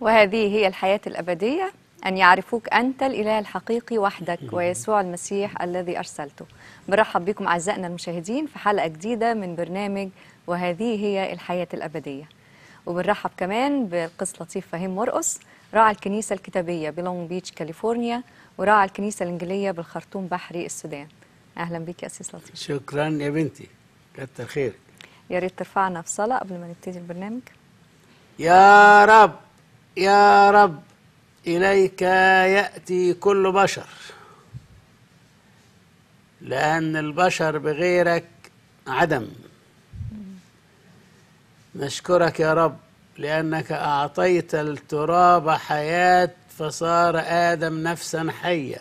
وهذه هي الحياة الأبدية أن يعرفوك أنت الإله الحقيقي وحدك ويسوع المسيح الذي أرسلته برحب بكم أعزائنا المشاهدين في حلقة جديدة من برنامج وهذه هي الحياة الأبدية وبنرحب كمان بالقس لطيف فهيم مرقص راعي الكنيسة الكتابية بلونج بيتش كاليفورنيا وراعي الكنيسة الإنجيلية بالخرطوم بحري السودان أهلا بك يا أسيس لطيف شكرا يا بنتي كتر خيرك يا ريت ترفعنا في صلاة قبل ما نبتدي البرنامج يا رب يا رب إليك يأتي كل بشر لأن البشر بغيرك عدم نشكرك يا رب لأنك أعطيت التراب حياة فصار آدم نفسا حية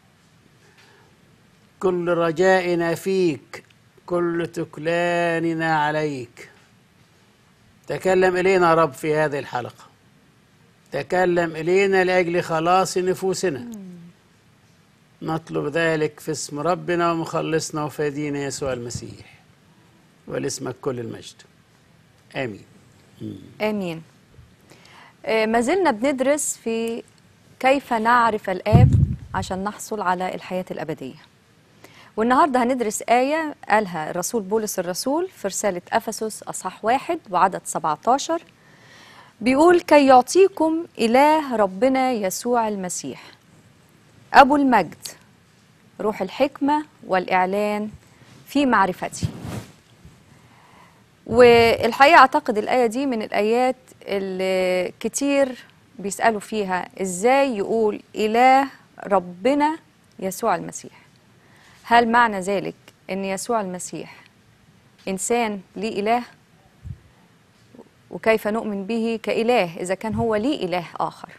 كل رجائنا فيك كل تكلاننا عليك تكلم إلينا يا رب في هذه الحلقة تكلم إلينا لأجل خلاص نفوسنا نطلب ذلك في اسم ربنا ومخلصنا وفادينا يسوع المسيح ولاسمك كل المجد آمين آمين آه، ما زلنا بندرس في كيف نعرف الآب عشان نحصل على الحياة الأبدية والنهاردة هندرس آية قالها الرسول بولس الرسول في رسالة أفسس أصحاح واحد وعدد 17 بيقول كي يعطيكم إله ربنا يسوع المسيح أبو المجد روح الحكمة والإعلان في معرفتي والحقيقة أعتقد الآية دي من الآيات اللي كتير بيسألوا فيها إزاي يقول إله ربنا يسوع المسيح هل معنى ذلك أن يسوع المسيح إنسان ليه إله وكيف نؤمن به كإله إذا كان هو ليه إله آخر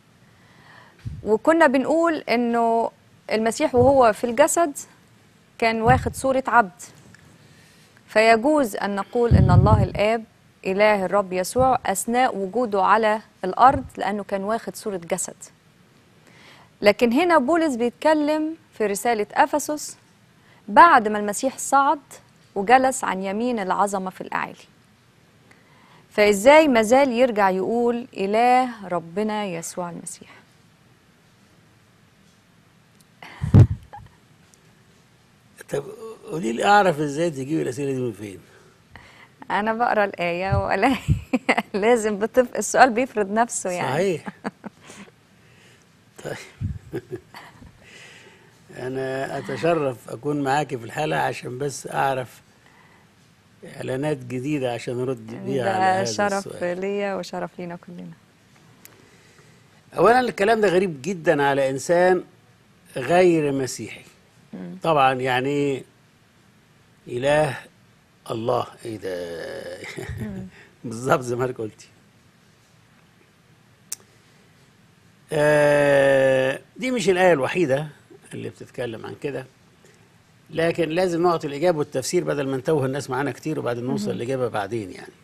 وكنا بنقول أنه المسيح وهو في الجسد كان واخد صورة عبد فيجوز أن نقول أن الله الآب إله الرب يسوع أثناء وجوده على الأرض لأنه كان واخد صورة جسد لكن هنا بولس بيتكلم في رسالة أفسس بعد ما المسيح صعد وجلس عن يمين العظمة في الأعالي فإزاي مازال يرجع يقول إله ربنا يسوع المسيح طب قولي لي أعرف إزاي تجيب الأسئلة دي من فين؟ أنا بقرأ الآية ولا لازم بتف... السؤال بيفرض نفسه يعني صحيح طيب أنا أتشرف أكون معاكي في الحلقة عشان بس أعرف إعلانات جديدة عشان أرد بيها على ده هذا شرف السؤال ليا وشرف لينا كلنا أولا الكلام ده غريب جدا على إنسان غير مسيحي طبعا يعني إيه إله الله إيه ده بالظبط زي ما حضرتك قلتي آه، دي مش الآية الوحيدة اللي بتتكلم عن كده لكن لازم نعطي الإجابة والتفسير بدل ما نتوه الناس معانا كتير وبعدين نوصل الإجابة بعدين يعني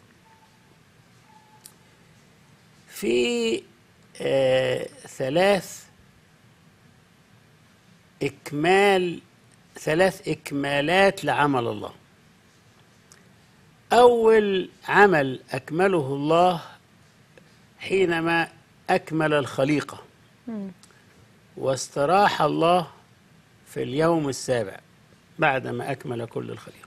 في آه ثلاث إكمال ثلاث إكمالات لعمل الله أول عمل أكمله الله حينما أكمل الخليقة واستراح الله في اليوم السابع بعدما أكمل كل الخليقة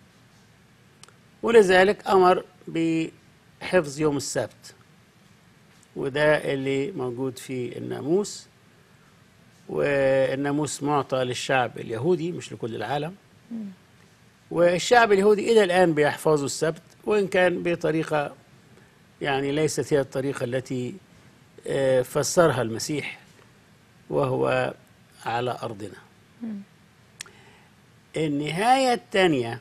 ولذلك أمر بحفظ يوم السبت وده اللي موجود في الناموس والناموس معطى للشعب اليهودي مش لكل العالم والشعب اليهودي إلى الآن بيحفظوا السبت وإن كان بطريقة يعني ليست هي الطريقة التي آه، فسرها المسيح وهو على أرضنا النهاية الثانية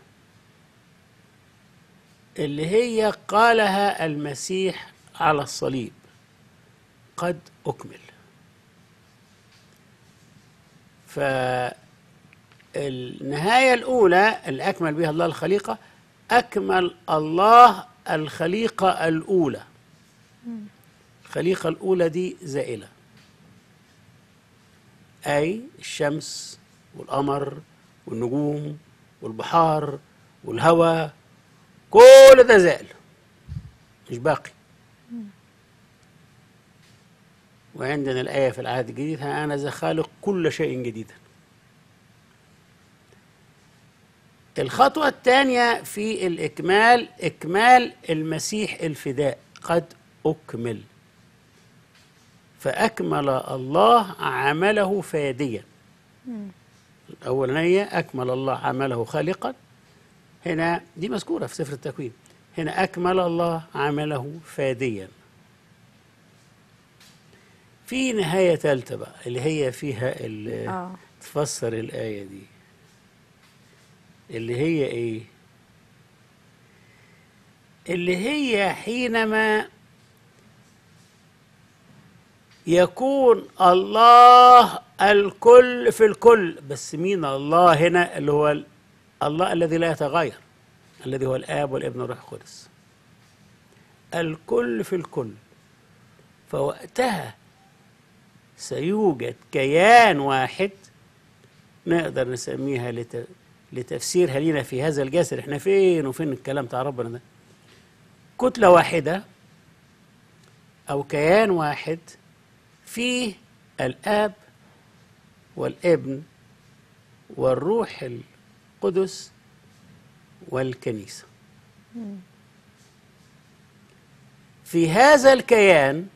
اللي هي قالها المسيح على الصليب قد أكمل فالنهاية الأولى اللي أكمل بها الله الخليقة أكمل الله الخليقة الأولى الخليقة الأولى دي زائلة أي الشمس والقمر والنجوم والبحار والهواء كل ده زائل مش باقي وعندنا الآية في العهد الجديد ها أنا ذا خالق كل شيء جديدا الخطوة الثانية في الإكمال إكمال المسيح الفداء قد أكمل فأكمل الله عمله فاديا الأولانية أكمل الله عمله خالقا هنا دي مذكورة في سفر التكوين هنا أكمل الله عمله فاديا في نهاية ثالثة بقى اللي هي فيها ال- آه. تفسر الآية دي اللي هي إيه؟ اللي هي حينما يكون الله الكل في الكل بس مين الله هنا اللي هو ال- الله الذي لا يتغير الذي هو الآب والابن والروح القدس الكل في الكل فوقتها سيوجد كيان واحد نقدر نسميها لت... لتفسيرها لينا في هذا الجسر احنا فين وفين الكلام بتاع ربنا ده كتلة واحدة أو كيان واحد فيه الآب والابن والروح القدس والكنيسة في هذا الكيان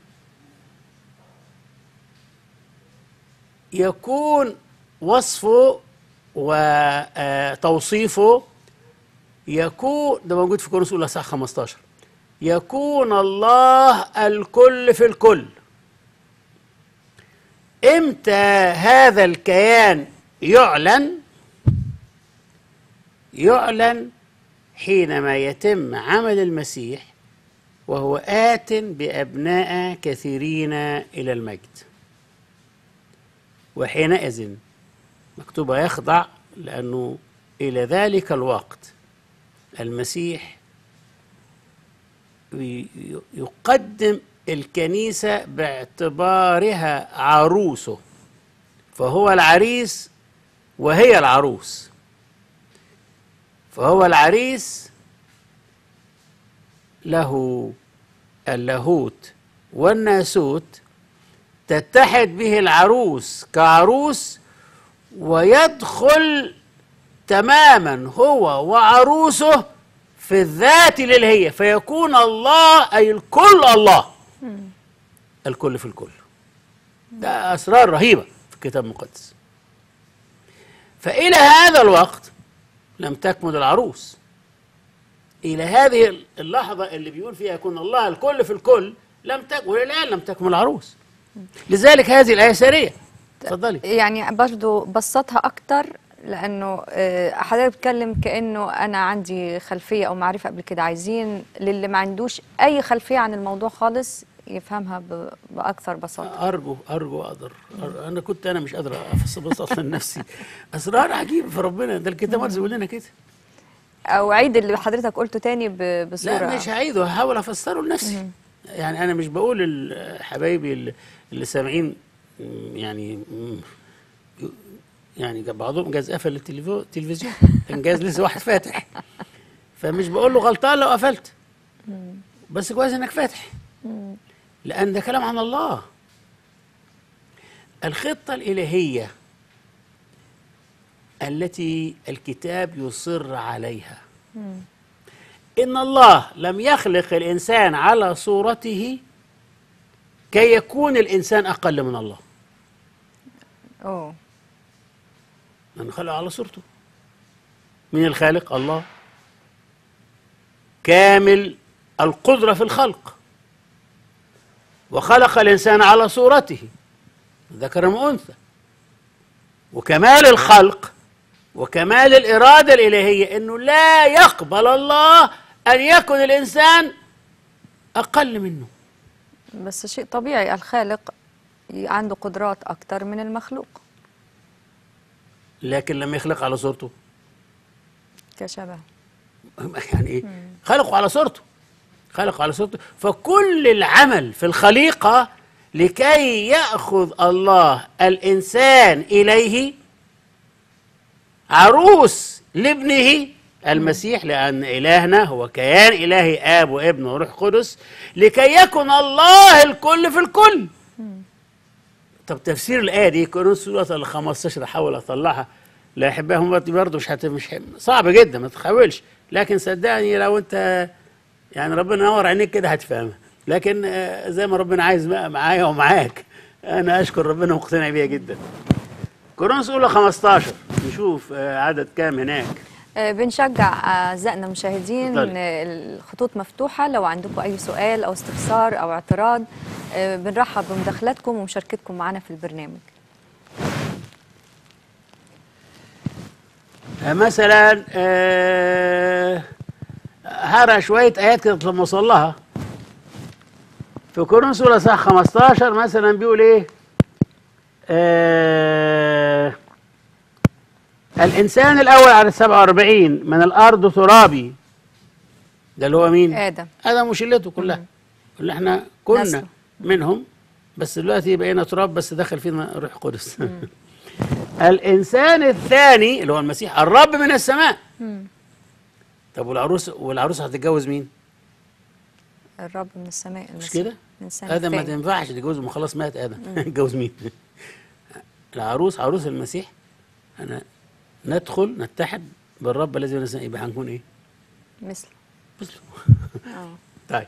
يكون وصفه وتوصيفه يكون ده موجود في كورنثوس الاولى صح 15 يكون الله الكل في الكل امتى هذا الكيان يعلن يعلن حينما يتم عمل المسيح وهو آت بأبناء كثيرين إلى المجد وحينئذ مكتوبة يخضع لأنه إلى ذلك الوقت المسيح ي- يقدم الكنيسة باعتبارها عروسه فهو العريس وهي العروس فهو العريس له اللاهوت والناسوت تتحد به العروس كعروس ويدخل تماما هو وعروسه في الذات الالهيه فيكون الله اي الكل الله الكل في الكل ده اسرار رهيبه في الكتاب المقدس فالى هذا الوقت لم تكمل العروس الى هذه اللحظه اللي بيقول فيها يكون الله الكل في الكل لم تكمل والى الان لم تكمل العروس لذلك هذه الايه ساريه اتفضلي يعني برضو بسطها اكتر لانه آه، حضرتك بتتكلم كانه انا عندي خلفيه او معرفه قبل كده عايزين للي ما عندوش اي خلفيه عن الموضوع خالص يفهمها ب- باكثر بساطه ارجو ارجو اقدر أر- انا كنت انا مش قادر افصل اصلا نفسي اسرار عجيبه في ربنا ده الكتاب المقدس بيقول لنا كده او عيد اللي حضرتك قلته تاني ب- بصوره لا مش هعيده هحاول افسره لنفسي يعني انا مش بقول لحبايبي اللي- اللي سامعين م، يعني م، يعني بعضهم جاز قفل التليفو- التلفزيون كان جاز لسه واحد فاتح فمش بقول له غلطان لو قفلت بس كويس انك فاتح لان ده كلام عن الله الخطه الالهيه التي الكتاب يصر عليها إن الله لم يخلق الإنسان على صورته كي يكون الإنسان أقل من الله اوه من خلق على صورته من الخالق الله كامل القدرة في الخلق وخلق الإنسان على صورته ذكر وأنثى وكمال الخلق وكمال الإرادة الإلهية أنه لا يقبل الله أن يكون الإنسان أقل منه بس شيء طبيعي الخالق ي- عنده قدرات اكتر من المخلوق لكن لم يخلق على صورته كشبه يعني ايه خلقوا على صورته خلقوا على صورته فكل العمل في الخليقة لكي يأخذ الله الإنسان إليه عروس لابنه المسيح لأن إلهنا هو كيان إلهي آب وابن وروح قدس لكي يكن الله الكل في الكل طب تفسير الايه دي كورنثوس الاولى ال 15 احاول اطلعها لا احبهم برضه مش هت مش ح- صعب جدا ما تحاولش لكن صدقني لو انت يعني ربنا ينور عينيك كده هتفهمها لكن آه، زي ما ربنا عايز بقى معايا ومعاك انا اشكر ربنا مقتنع بيها جدا كورنثوس الاولى 15 نشوف آه، عدد كام هناك آه، بنشجع أعزائنا المشاهدين اتفضلي. إن الخطوط مفتوحة لو عندكم أي سؤال أو استفسار أو اعتراض آه، بنرحب بمداخلاتكم ومشاركتكم معنا في البرنامج آه، مثلا آه، هرى شويه ايات كده لما اوصل لها في كورنثوس الاولى صح 15 مثلا بيقول ايه آه الانسان الاول على 47 من الارض ترابي ده اللي هو مين آدم ادم وشلته كلها اللي احنا كنا نسله. منهم بس دلوقتي بقينا تراب بس دخل فينا روح قدس الانسان الثاني اللي هو المسيح الرب من السماء طب والعروس والعروس هتتجوز مين الرب من السماء مش المسيح كده من السنة ادم ما الثانية. تنفعش تتجوز ما خلاص مات ادم اتجوز مين العروس عروس المسيح انا ندخل نتحد بالرب الذي من السماء يبقى هنكون ايه مثله مثله اه طيب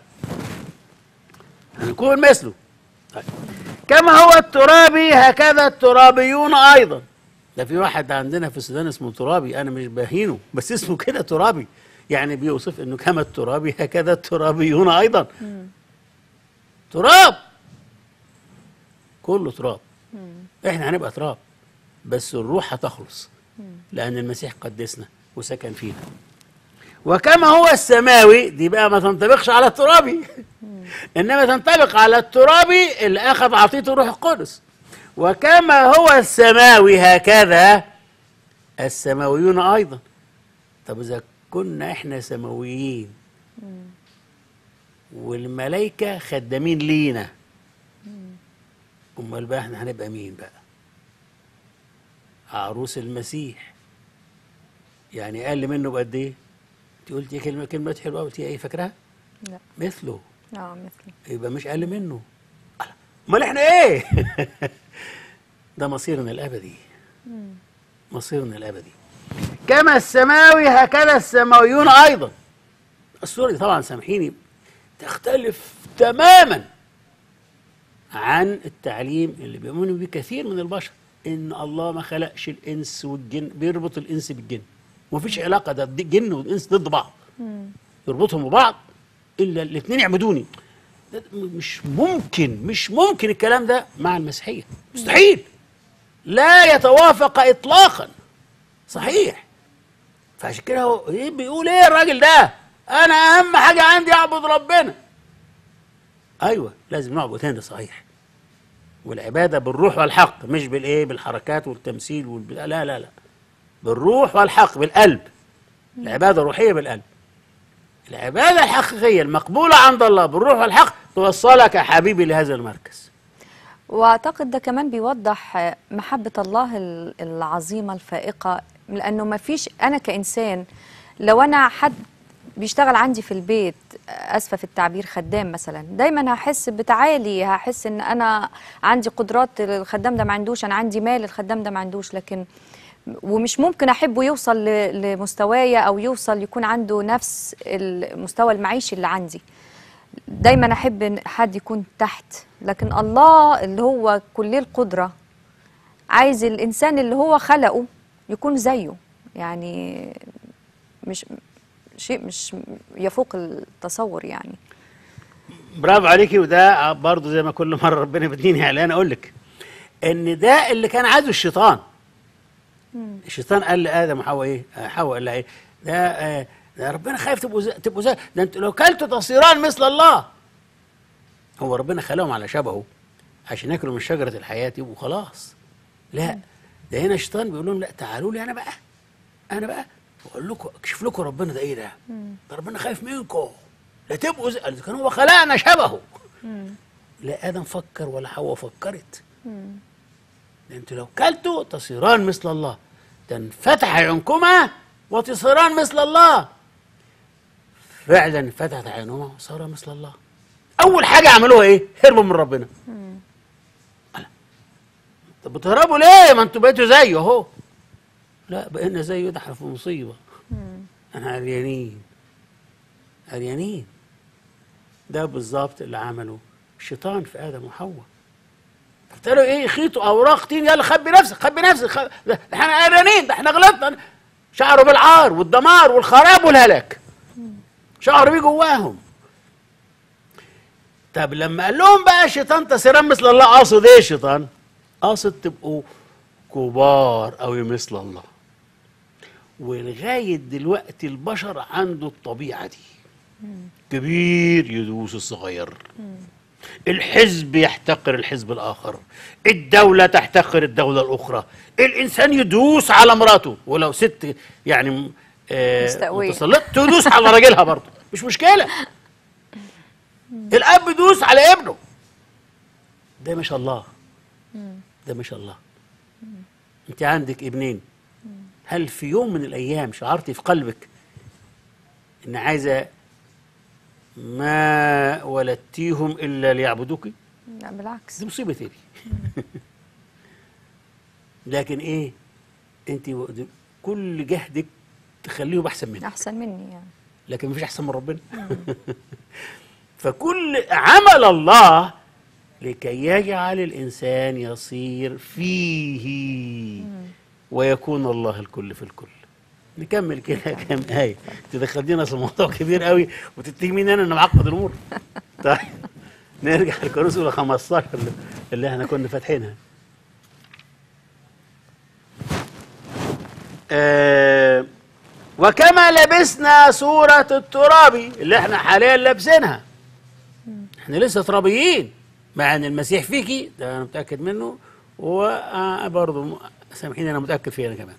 هنكون مثله طيب كما هو الترابي هكذا الترابيون ايضا ده في واحد عندنا في السودان اسمه ترابي انا مش بهينه بس اسمه كده ترابي يعني بيوصف انه كما الترابي هكذا الترابيون ايضا تراب كله تراب احنا هنبقى تراب بس الروح هتخلص لان المسيح قدسنا وسكن فينا وكما هو السماوي دي بقى ما تنطبقش على الترابي انما تنطبق على الترابي اللي اخذ عطيته الروح القدس وكما هو السماوي هكذا السماويون ايضا طب اذا كنا احنا سماويين والملائكه خدامين لينا امال بقى احنا هنبقى مين بقى عروس المسيح يعني اقل منه بقد ايه انت قلتي كلمه كلمه حلوه قوي قلتي ايه فاكراها لا مثله اه مثله يبقى مش اقل منه الله، امال احنا ايه ده مصيرنا الابدي مصيرنا الابدي كما السماوي هكذا السماويون ايضا الصوره دي طبعا سامحيني تختلف تماما عن التعليم اللي بيؤمن به كثير من البشر ان الله ما خلقش الانس والجن بيربط الانس بالجن ومفيش علاقه ده الجن والانس ضد بعض يربطهم ببعض الا الاثنين يعبدوني ده مش ممكن مش ممكن الكلام ده مع المسيحيه مستحيل لا يتوافق اطلاقا صحيح فعشان كده هو ايه بيقول ايه الراجل ده انا اهم حاجه عندي اعبد ربنا ايوه لازم نعبد هنا صحيح والعباده بالروح والحق مش بالايه بالحركات والتمثيل والب... لا لا لا بالروح والحق بالقلب العباده الروحيه بالقلب العباده الحقيقيه المقبوله عند الله بالروح والحق توصلك يا حبيبي لهذا المركز واعتقد ده كمان بيوضح آه، محبة الله ال- العظيمة الفائقة لانه ما فيش انا كانسان لو انا حد بيشتغل عندي في البيت آه، اسفه في التعبير خدام مثلا دايما هحس بتعالي هحس ان انا عندي قدرات الخدام ده ما عندوش انا عندي مال الخدام ده ما عندوش لكن ومش ممكن احبه يوصل ل- لمستوايا او يوصل يكون عنده نفس المستوى المعيشي اللي عندي دايما احب ان حد يكون تحت لكن الله اللي هو كليه القدره عايز الانسان اللي هو خلقه يكون زيه يعني مش شيء مش يفوق التصور يعني برافو عليكي وده برضه زي ما كل مره ربنا بيديني اعلان اقول لك ان ده اللي كان عايزه الشيطان الشيطان قال لادم وحواء ايه آه، حواء قال لها ايه ده آه، ده ربنا خايف تبقوا زي تبقوا زي ده انتوا لو كلتوا تصيران مثل الله هو ربنا خلاهم على شبهه عشان ياكلوا من شجره الحياه يبقوا خلاص لا ده هنا الشيطان بيقول لهم لا تعالوا لي انا بقى انا بقى بقول لكم اكشف لكم ربنا ده ايه ده ده ربنا خايف منكم لا تبقوا زي قال كان هو خلقنا شبهه لا ادم فكر ولا حواء فكرت ده انتوا لو كلتوا تصيران مثل الله تنفتح عينكما وتصيران مثل الله فعلا انفتحت عينهما وصار مثل الله اول حاجه عملوها ايه هربوا من ربنا طب بتهربوا ليه ما انتوا بقيتوا زيه اهو لا بقينا زيه ده احنا في مصيبه احنا عريانين عريانين ده بالظبط اللي عمله الشيطان في ادم وحواء ابتدوا ايه يخيطوا اوراق طين يلا خبي نفسك خبي نفسك خب... ده احنا عريانين ده احنا غلطنا شعروا بالعار والدمار والخراب والهلاك شعروا بيه جواهم طب لما قال لهم بقى الشيطان تسيران مثل الله قاصد ايه الشيطان؟ قاصد تبقوا كبار أوي مثل الله ولغاية دلوقتي البشر عنده الطبيعة دي كبير يدوس الصغير الحزب يحتقر الحزب الآخر الدولة تحتقر الدولة الأخرى الإنسان يدوس على مراته ولو ست يعني آه، مستقوية. متسلطة تدوس على راجلها برضه مش مشكلة الأب يدوس على ابنه ده ما شاء الله ده ما شاء الله انت عندك ابنين هل في يوم من الايام شعرتي في قلبك ان عايزه ما ولدتيهم الا ليعبدوك لا بالعكس دي مصيبه دي لكن ايه انت و- كل جهدك تخليهم احسن منك احسن مني يعني لكن مفيش احسن من ربنا فكل عمل الله لكي يجعل الانسان يصير فيه ويكون الله الكل في الكل نكمل كده كام آية تدخلينا في موضوع كبير قوي وتتهميني أنا إن معقد الأمور طيب نرجع لكورنثوس الأولى 15 اللي- اللي احنا كنا فاتحينها آه وكما لبسنا صورة التراب اللي احنا حاليا لابسينها احنا لسه ترابيين مع ان المسيح فيكي ده انا متاكد منه وبرضه سامحيني انا متاكد فيه انا كمان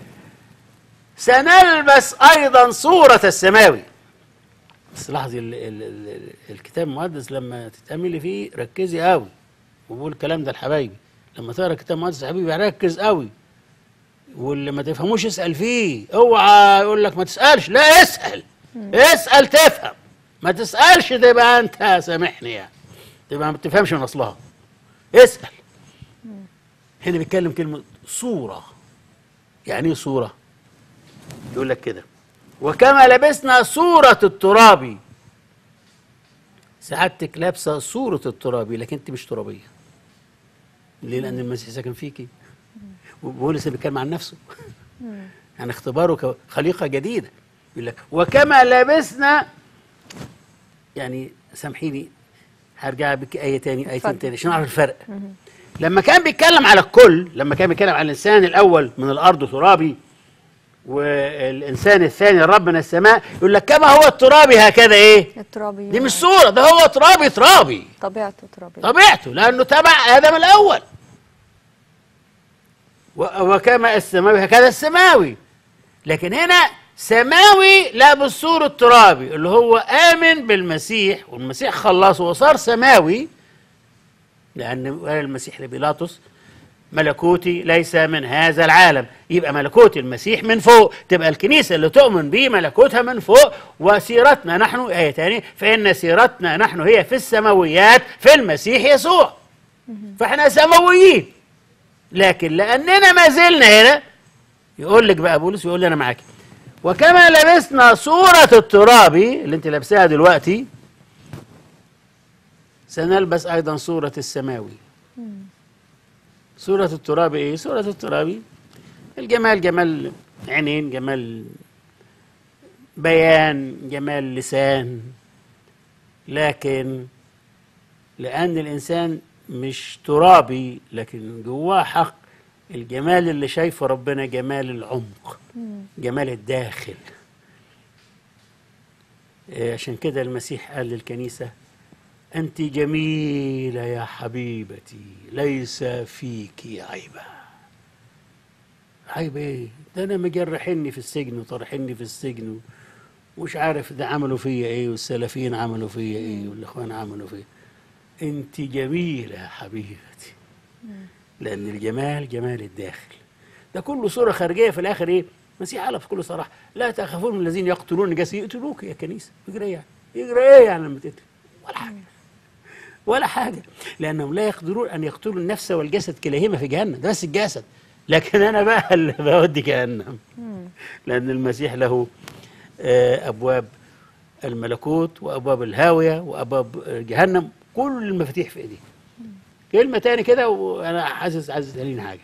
سنلبس ايضا صورة السماوي بس لاحظي ال ال ال الكتاب المقدس لما تتاملي فيه ركزي قوي وبقول الكلام ده لحبايبي لما تقرا الكتاب المقدس يا حبيبي ركز قوي واللي ما تفهموش اسال فيه اوعى يقول لك ما تسالش لا اسال اسال تفهم ما تسالش تبقى انت سامحني يعني تبقى ما بتفهمش من اصلها اسال هنا بيتكلم كلمه صوره يعني ايه صوره يقول لك كده وكما لبسنا صورة الترابي سعادتك لابسة صورة الترابي لكن انت مش ترابية ليه لأن المسيح ساكن فيكي وبولس بيتكلم عن نفسه يعني اختباره كخليقة جديدة يقول لك وكما لبسنا يعني سامحيني هرجع بك آية تاني آيتين اتفضل. تاني عشان أعرف الفرق لما كان بيتكلم على الكل لما كان بيتكلم على الإنسان الأول من الأرض ترابي والإنسان الثاني الرب من السماء يقول لك كما هو الترابي هكذا إيه الترابي دي مش صورة ده هو ترابي ترابي طبيعته ترابي طبيعته لأنه تبع آدم الأول و- وكما السماوي هكذا السماوي لكن هنا سماوي لا بالصورة الترابي اللي هو آمن بالمسيح والمسيح خلصه وصار سماوي لأن قال المسيح لبيلاطس ملكوتي ليس من هذا العالم يبقى ملكوت المسيح من فوق تبقى الكنيسة اللي تؤمن به ملكوتها من فوق وسيرتنا نحن آية تانية فإن سيرتنا نحن هي في السماويات في المسيح يسوع فإحنا سماويين لكن لأننا ما زلنا هنا يقول لك بقى بولس يقول لي أنا معاك وكما لبسنا صورة الترابي اللي أنت لابساها دلوقتي سنلبس أيضا صورة السماوي صورة التراب ايه؟ صورة التراب الجمال جمال عينين جمال بيان جمال لسان لكن لأن الإنسان مش ترابي لكن جواه حق الجمال اللي شايفه ربنا جمال العمق جمال الداخل إيه، عشان كده المسيح قال للكنيسة أنت جميلة يا حبيبتي ليس فيك عيبة عيب إيه؟ ده أنا مجرحني في السجن وطرحني في السجن ومش عارف ده عملوا فيا إيه والسلفيين عملوا فيا إيه والإخوان عملوا فيا أنت جميلة يا حبيبتي لأن الجمال جمال الداخل ده كله صورة خارجية في الآخر إيه؟ المسيح قال بكل صراحة لا تخافون من الذين يقتلون الجسد يقتلوك يا كنيسة يجري إيه يعني؟ يجري إيه يعني لما تقتل؟ ولا حاجة ولا حاجة لأنهم لا يقدرون أن يقتلوا النفس والجسد كلاهما في جهنم ده بس الجسد لكن أنا بقى اللي بودي جهنم لأن المسيح له آه، أبواب الملكوت وأبواب الهاوية وأبواب آه، جهنم كل المفاتيح في إيديه كلمة تاني كده وأنا حاسس عايز تقولين حاجة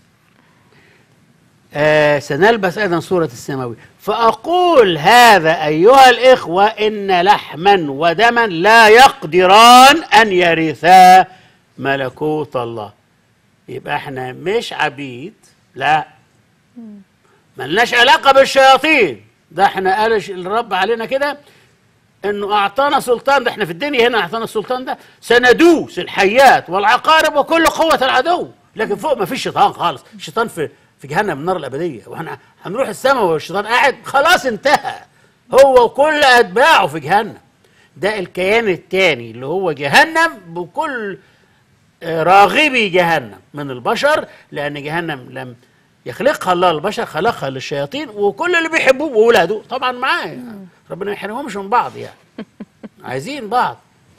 آه سنلبس أيضا صورة السماوي فأقول هذا أيها الإخوة إن لحما ودما لا يقدران أن يرثا ملكوت الله يبقى احنا مش عبيد لا ملناش علاقة بالشياطين ده احنا قال الش- الرب علينا كده انه اعطانا سلطان ده احنا في الدنيا هنا اعطانا السلطان ده سندوس الحيات والعقارب وكل قوة العدو لكن فوق ما فيش شيطان خالص الشيطان في في جهنم النار الابديه واحنا هنروح السماء والشيطان قاعد خلاص انتهى هو وكل اتباعه في جهنم ده الكيان الثاني اللي هو جهنم بكل آه، راغبي جهنم من البشر لان جهنم لم يخلقها الله للبشر خلقها للشياطين وكل اللي بيحبوه واولاده طبعا معاه يعني. ربنا ما يحرمهمش من بعض يعني عايزين بعض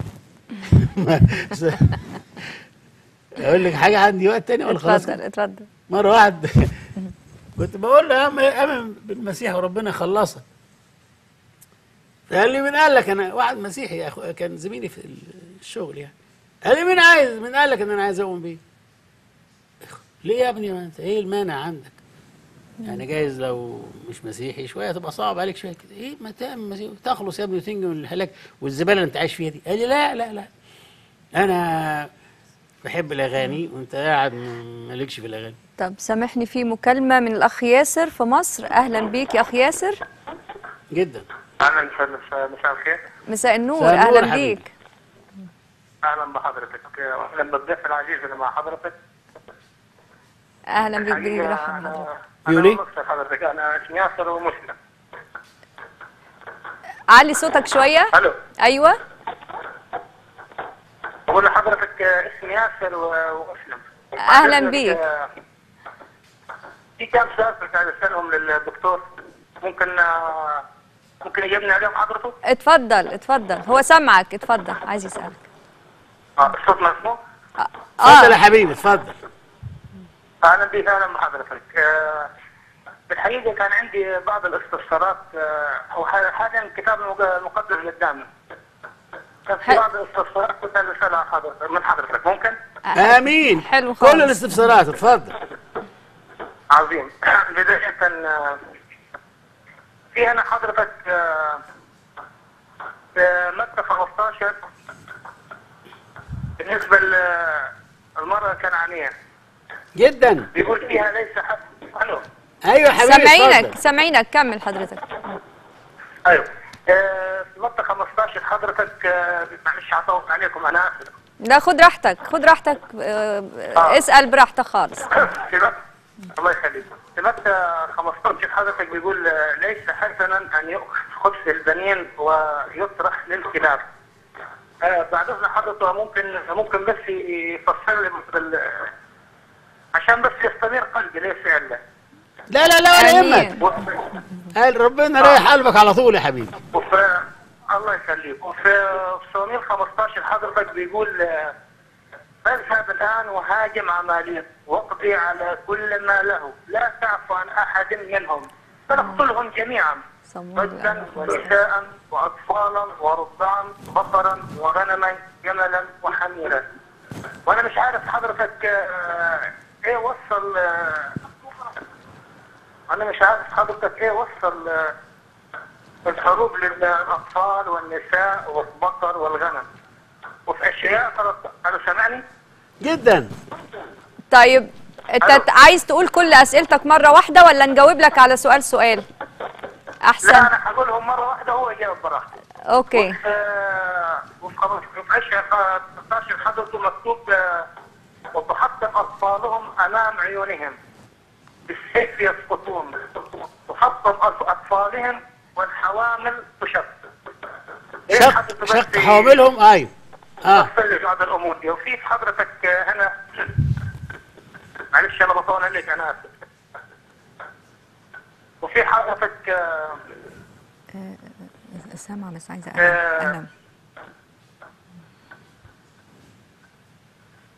اقول لك حاجه عندي وقت تاني ولا خلاص اتفضل اتفضل مرة واحد كنت بقول له يا عم امن بالمسيح وربنا يخلصك قال لي مين قال لك انا واحد مسيحي يا أخو كان زميلي في الشغل يعني قال لي مين عايز مين قال لك ان انا عايز اؤمن بيه ليه يا ابني ما انت ايه المانع عندك يعني جايز لو مش مسيحي شويه تبقى صعب عليك شويه كده ايه ما تعمل مسيحي تخلص يا ابني وتنجي من الهلاك والزباله اللي انت عايش فيها دي قال لي لا لا لا انا بحب الاغاني وانت قاعد م- مالكش في الاغاني طب سامحني في مكالمة من الأخ ياسر في مصر أهلا بيك يا أخ ياسر جدا اهلا مساء مساء الخير مساء النور مساء النور أهلا يا حبيبي. بيك اهلا بحضرتك اهلا بالضيف العزيز اللي مع حضرتك أهلا بيك الحقيقة برحب حضرتك انا يوني؟ انا مصر حضرتك انا اسمي ياسر ومسلم علي صوتك شوية الو أيوة بقول لحضرتك آه، اسمي ياسر و- ومسلم أهلاً حضرتك، بيك. آه، في كم سؤال كنت عايز اسالهم للدكتور ممكن آه، ممكن يجيبني عليهم حضرته؟ اتفضل اتفضل هو سامعك اتفضل عايز يسألك اه الصوت مسموع؟ اتفضل يا حبيبي اتفضل اهلا بك اهلا بحضرتك آه، بالحقيقه كان عندي بعض الاستفسارات آه، هو ح- حاليا الكتاب المق- المقدس قدامي كان في حلو. بعض الاستفسارات كنت عايز اسالها حضرتك من حضرتك ممكن؟ امين حلو خالص. كل الاستفسارات اتفضل عظيم بدايه آه، في هنا حضرتك آه، في مادة 15 بالنسبه للمراه الكنعانيه جدا بيقول فيها ليس حد الو ايوه يا حبيبي سامعينك اتفضل. سامعينك كمل حضرتك ايوه آه، في مادة 15 حضرتك آه، معلش هطول عليكم انا اسف لا خد راحتك خد راحتك اه، آه. اسأل براحتك خالص في مادة الله يخليك في مادة 15 حضرتك بيقول آه، ليس حسنا ان يؤخذ خبز البنين ويطرح للكلاب آه، بعد اذن حضرته ممكن ممكن بس يفسر لي بال- عشان بس يستنير قلبي ليش فعلا لا لا لا ولا آمين. يهمك قال ربنا ريح قلبك على طول يا حبيبي وفي الله يخليك وفي في صوميل 15 حضرتك بيقول آه، اذهب الان وهاجم عماليق واقضي على كل ما له لا تعفو عن احد منهم بل اقتلهم جميعا صمود رجلا الأمر. ونساء واطفالا ورضعا بقرا وغنما جملا وحميرا وانا مش عارف حضرتك آه، ايه وصل آه، انا مش عارف حضرتك ايه وصل آه، الحروب للاطفال والنساء والبقر والغنم وفي اشياء حضرتك انا سامعني؟ جدا طيب انت ألو. عايز تقول كل اسئلتك مرة واحدة ولا نجاوب لك على سؤال سؤال لا احسن انا هقولهم مره واحده هو يجاوب براحته اوكي وفي آه، وفي خلاص في اشياء 16 حضرته مكتوب آه، وتحطم اطفالهم امام عيونهم بالسيف يسقطون تحطم أط- اطفالهم والحوامل تشق إيه شق حضرتك بس شق حواملهم ايوه اه تفصل لي بعض الامور دي وفي حضرتك آه، هنا معلش انا بطول عليك انا اسف وفي حضرتك آه، سامعة بس عايزة آه. ألم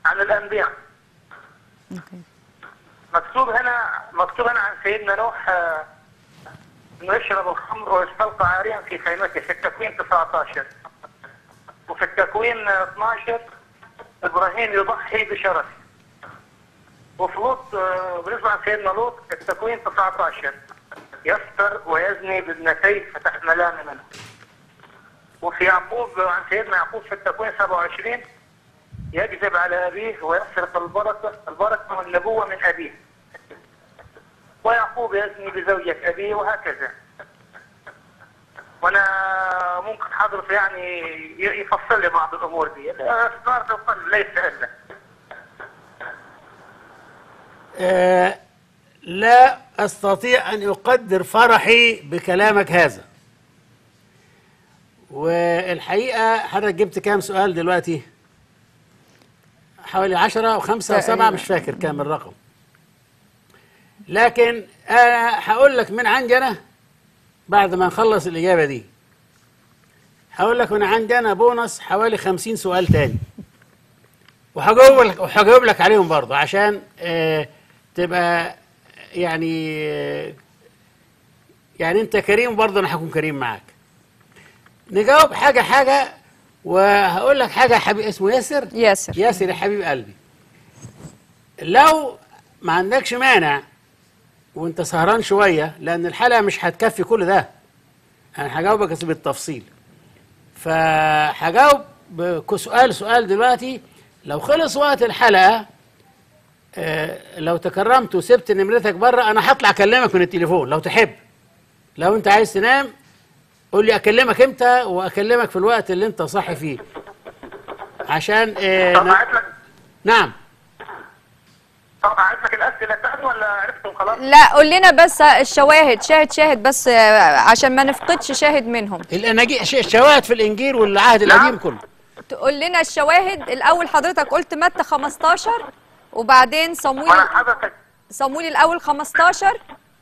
عن الانبياء اوكي مكتوب هنا مكتوب هنا عن سيدنا نوح آه، انه يشرب الخمر ويستلقى عاريا في خيمته في التكوين 19 وفي التكوين آه، 12 ابراهيم يضحي بشرفه وفي لوط آه، بالنسبه عن سيدنا لوط التكوين 19 يفتر ويزني بابنتيه فتحملان منه وفي يعقوب عن سيدنا يعقوب في التكوين 27 يكذب على أبيه ويسرق البركة البركة والنبوة من أبيه ويعقوب يزني بزوجة أبيه وهكذا وأنا ممكن حضرته يعني ي- يفصل لي بعض الأمور دي أفكار القلب ليس إلا آه، لا أستطيع أن أقدر فرحي بكلامك هذا والحقيقة حضرتك جبت كام سؤال دلوقتي حوالي عشرة أو خمسة أو سبعة تقريباً. مش فاكر كام الرقم لكن أنا هقول لك من عندي أنا بعد ما نخلص الإجابة دي هقول لك من عندي أنا بونص حوالي خمسين سؤال تاني وهجاوب لك وهجاوب لك عليهم برضه عشان آه تبقى يعني آه يعني انت كريم برضه انا هكون كريم معاك نجاوب حاجه حاجه وهقول لك حاجه يا حبيب اسمه ياسر ياسر ياسر يا حبيب قلبي لو ما عندكش مانع وانت سهران شويه لان الحلقه مش هتكفي كل ده انا هجاوبك بس بالتفصيل فهجاوب بك- سؤال سؤال دلوقتي لو خلص وقت الحلقه آه، لو تكرمت وسبت نمرتك بره انا هطلع اكلمك من التليفون لو تحب لو انت عايز تنام قول لي اكلمك امتى واكلمك في الوقت اللي انت صاحي فيه عشان آه، طب ن- أعيد لك نعم طب أعيد لك الأسئلة تاني ولا عرفتم خلاص؟ لا قول لنا بس الشواهد شاهد شاهد بس آه، عشان ما نفقدش شاهد منهم الاناجيل ش- الشواهد في الانجيل والعهد نعم. القديم كله تقول لنا الشواهد الاول حضرتك قلت متى 15 وبعدين صمويل وأنا حضرتك صمويل الاول 15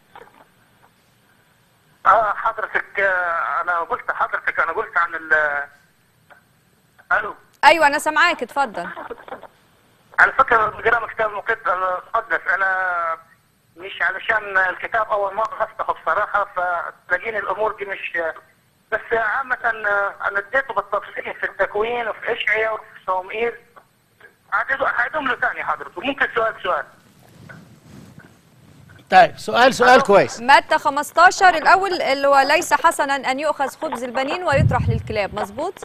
اه حضرتك آه، انا قلت حضرتك انا قلت عن ال الو ايوه انا سامعاك اتفضل على فكره بقرا كتاب مقدس انا مش علشان الكتاب اول مره افتحه بصراحه فتلاقيني الامور دي مش بس عامة آه، انا اديته بالتفصيل في التكوين وفي اشعياء وفي صومئيل هعيدهم هعيدهم له ثاني حضرته ممكن سؤال سؤال طيب سؤال سؤال كويس متى 15 الاول اللي هو ليس حسنا ان يؤخذ خبز البنين ويطرح للكلاب مظبوط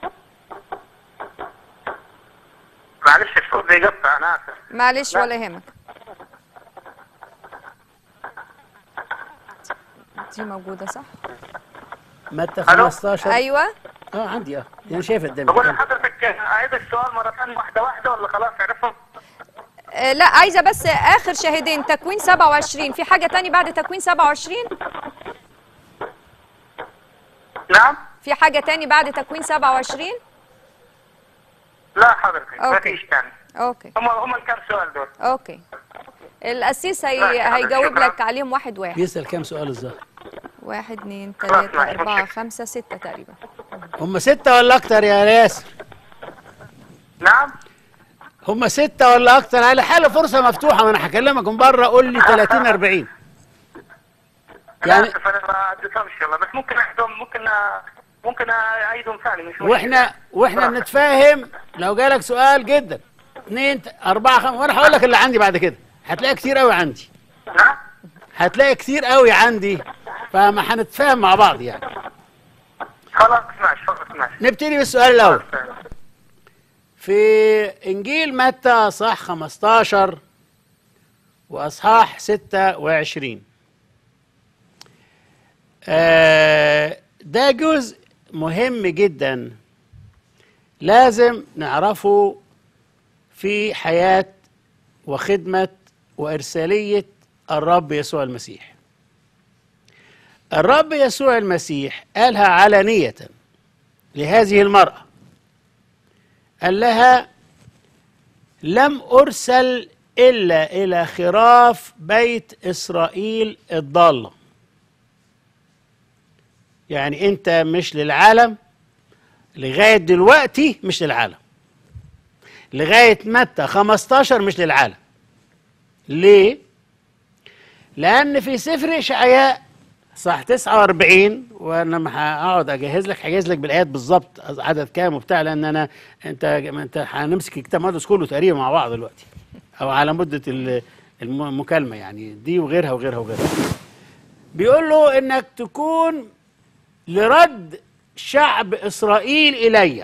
معلش الصوت بيقطع انا اسف معلش لا. ولا يهمك دي موجوده صح متى ألو؟ 15 ايوه اه عندي اه انا شايف قدامي بقول كمل. لحضرتك اعيد السؤال مره ثانيه واحده واحده ولا خلاص عرفهم؟ آه، لا عايزه بس اخر شاهدين تكوين 27 في حاجه تاني بعد تكوين 27 نعم؟ في حاجه تاني بعد تكوين 27 لا حضرتك ما أوكي. فيش ثاني اوكي هم هم الكام سؤال دول؟ اوكي القسيس هي... ماشي، حاضر، هيجاوب شكراً. لك عليهم واحد واحد بيسأل كام سؤال الظاهر واحد اتنين خلاص، تلاتة ماشي، أربعة متشكر. خمسة ستة تقريبا هم ستة ولا أكتر يا ياسر؟ نعم؟ هم ستة ولا أكتر؟ على حال فرصة مفتوحة وأنا هكلمك من بره قول لي 30 40 يعني يعني اسف انا ما عدتهمش والله بس ممكن اعيدهم ممكن ممكن اعيدهم ثاني مش مشكلة. واحنا واحنا صراحة. بنتفاهم لو جالك سؤال جدا اثنين أربعة خمسة وأنا هقول لك اللي عندي بعد كده هتلاقي كتير قوي عندي نعم؟ هتلاقي كتير قوي عندي فما هنتفاهم مع بعض يعني خلاص ماشي خلاص ماشي نبتدي بالسؤال الأول في إنجيل متى صح 15 وأصحاح 26 آه، ده جزء مهم جدا لازم نعرفه في حياة وخدمة وإرسالية الرب يسوع المسيح الرب يسوع المسيح قالها علانية لهذه المرأة قال لها لم أرسل إلا إلى خراف بيت إسرائيل الضالة يعني أنت مش للعالم لغاية دلوقتي مش للعالم لغاية متى 15 مش للعالم ليه؟ لأن في سفر إشعياء صح 49 وانا لما هقعد اجهز لك هجهز لك بالايات بالظبط عدد كام وبتاع لان انا انت انت هنمسك الكتاب المقدس كله تقريبا مع بعض دلوقتي او على مده ال- الم- المكالمه يعني دي وغيرها وغيرها وغيرها بيقول له انك تكون لرد شعب اسرائيل الي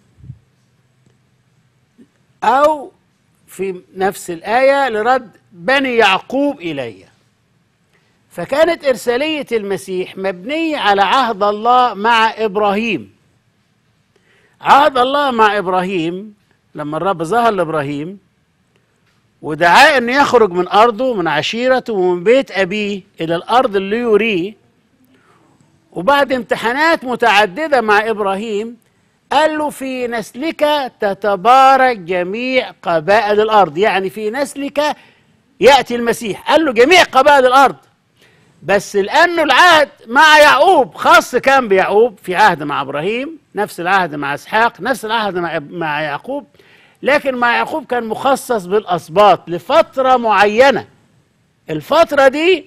او في نفس الايه لرد بني يعقوب الي فكانت إرسالية المسيح مبنية على عهد الله مع إبراهيم عهد الله مع إبراهيم لما الرب ظهر لإبراهيم ودعاه أن يخرج من أرضه من عشيرته ومن بيت أبيه إلى الأرض اللي يريه وبعد امتحانات متعددة مع إبراهيم قال له في نسلك تتبارك جميع قبائل الأرض يعني في نسلك يأتي المسيح قال له جميع قبائل الأرض بس لانه العهد مع يعقوب خاص كان بيعقوب في عهد مع ابراهيم نفس العهد مع اسحاق نفس العهد مع مع يعقوب لكن مع يعقوب كان مخصص بالاسباط لفتره معينه الفتره دي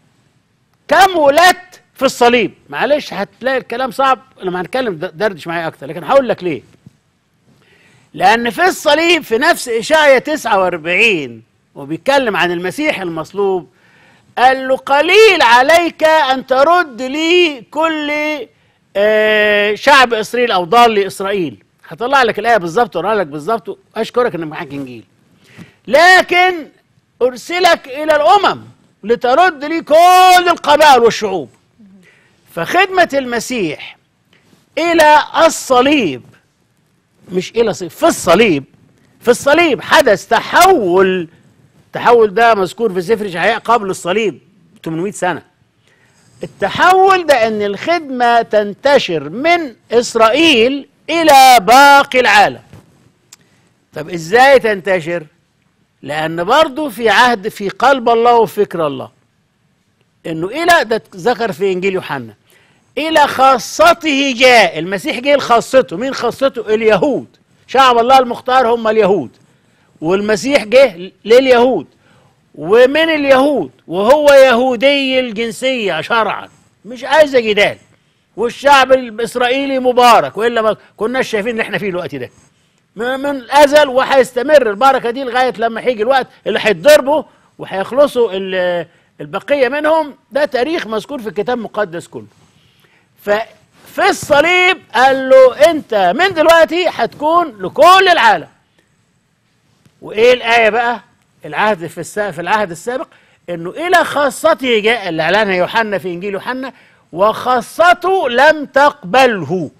كملت في الصليب معلش هتلاقي الكلام صعب لما هنتكلم د- دردش معايا اكتر لكن هقول لك ليه لان في الصليب في نفس اشعيا 49 وبيتكلم عن المسيح المصلوب قال له قليل عليك ان ترد لي كل آه، شعب اسرائيل او ضال اسرائيل هطلع لك الايه بالظبط واقرا لك بالظبط واشكرك انك معاك انجيل لكن ارسلك الى الامم لترد لي كل القبائل والشعوب فخدمه المسيح الى الصليب مش الى صليب في الصليب في الصليب حدث تحول التحول ده مذكور في سفر إشعياء قبل الصليب 800 سنة التحول ده ان الخدمة تنتشر من إسرائيل إلى باقي العالم طب إزاي تنتشر لأن برضو في عهد في قلب الله وفكر الله إنه إلى ده ذكر في إنجيل يوحنا إلى خاصته جاء المسيح جه لخاصته مين خاصته اليهود شعب الله المختار هم اليهود والمسيح جه لليهود ومن اليهود وهو يهودي الجنسية شرعا مش عايز جدال والشعب الإسرائيلي مبارك وإلا ما كناش شايفين اللي احنا فيه الوقت ده من من الأزل وهيستمر البركة دي لغاية لما هيجي الوقت اللي هيتضربوا وهيخلصوا ال- البقية منهم ده تاريخ مذكور في الكتاب المقدس كله ففي الصليب قال له انت من دلوقتي هتكون لكل العالم وايه الايه بقى العهد في الس- في العهد السابق انه الى خاصته جاء اللي اعلنها يوحنا في انجيل يوحنا وخاصته لم تقبله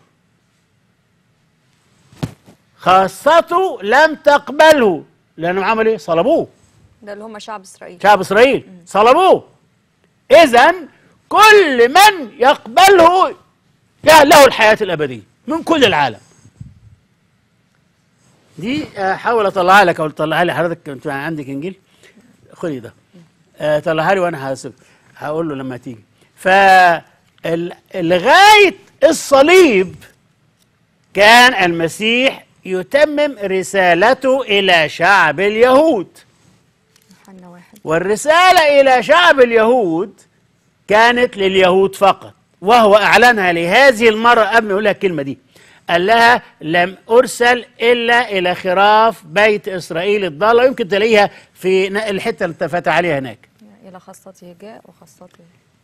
خاصته لم تقبله لانهم عملوا ايه صلبوه ده اللي هم شعب اسرائيل شعب اسرائيل صلبوه اذا كل من يقبله يا له الحياه الابديه من كل العالم دي آه، احاول اطلعها لك او تطلعها لي حضرتك انت عندك انجيل خدي ده آه، طلعها لي وانا هسيب هقول له لما تيجي ف ال- لغايه الصليب كان المسيح يتمم رسالته الى شعب اليهود يوحنا واحد والرسالة إلى شعب اليهود كانت لليهود فقط وهو أعلنها لهذه المرة قبل ما يقول لها الكلمة دي قال لها لم أرسل إلا إلى خراف بيت إسرائيل الضالة يمكن تلاقيها في ن- الحتة اللي اتفقت عليها هناك إلى خاصته جاء وخاصته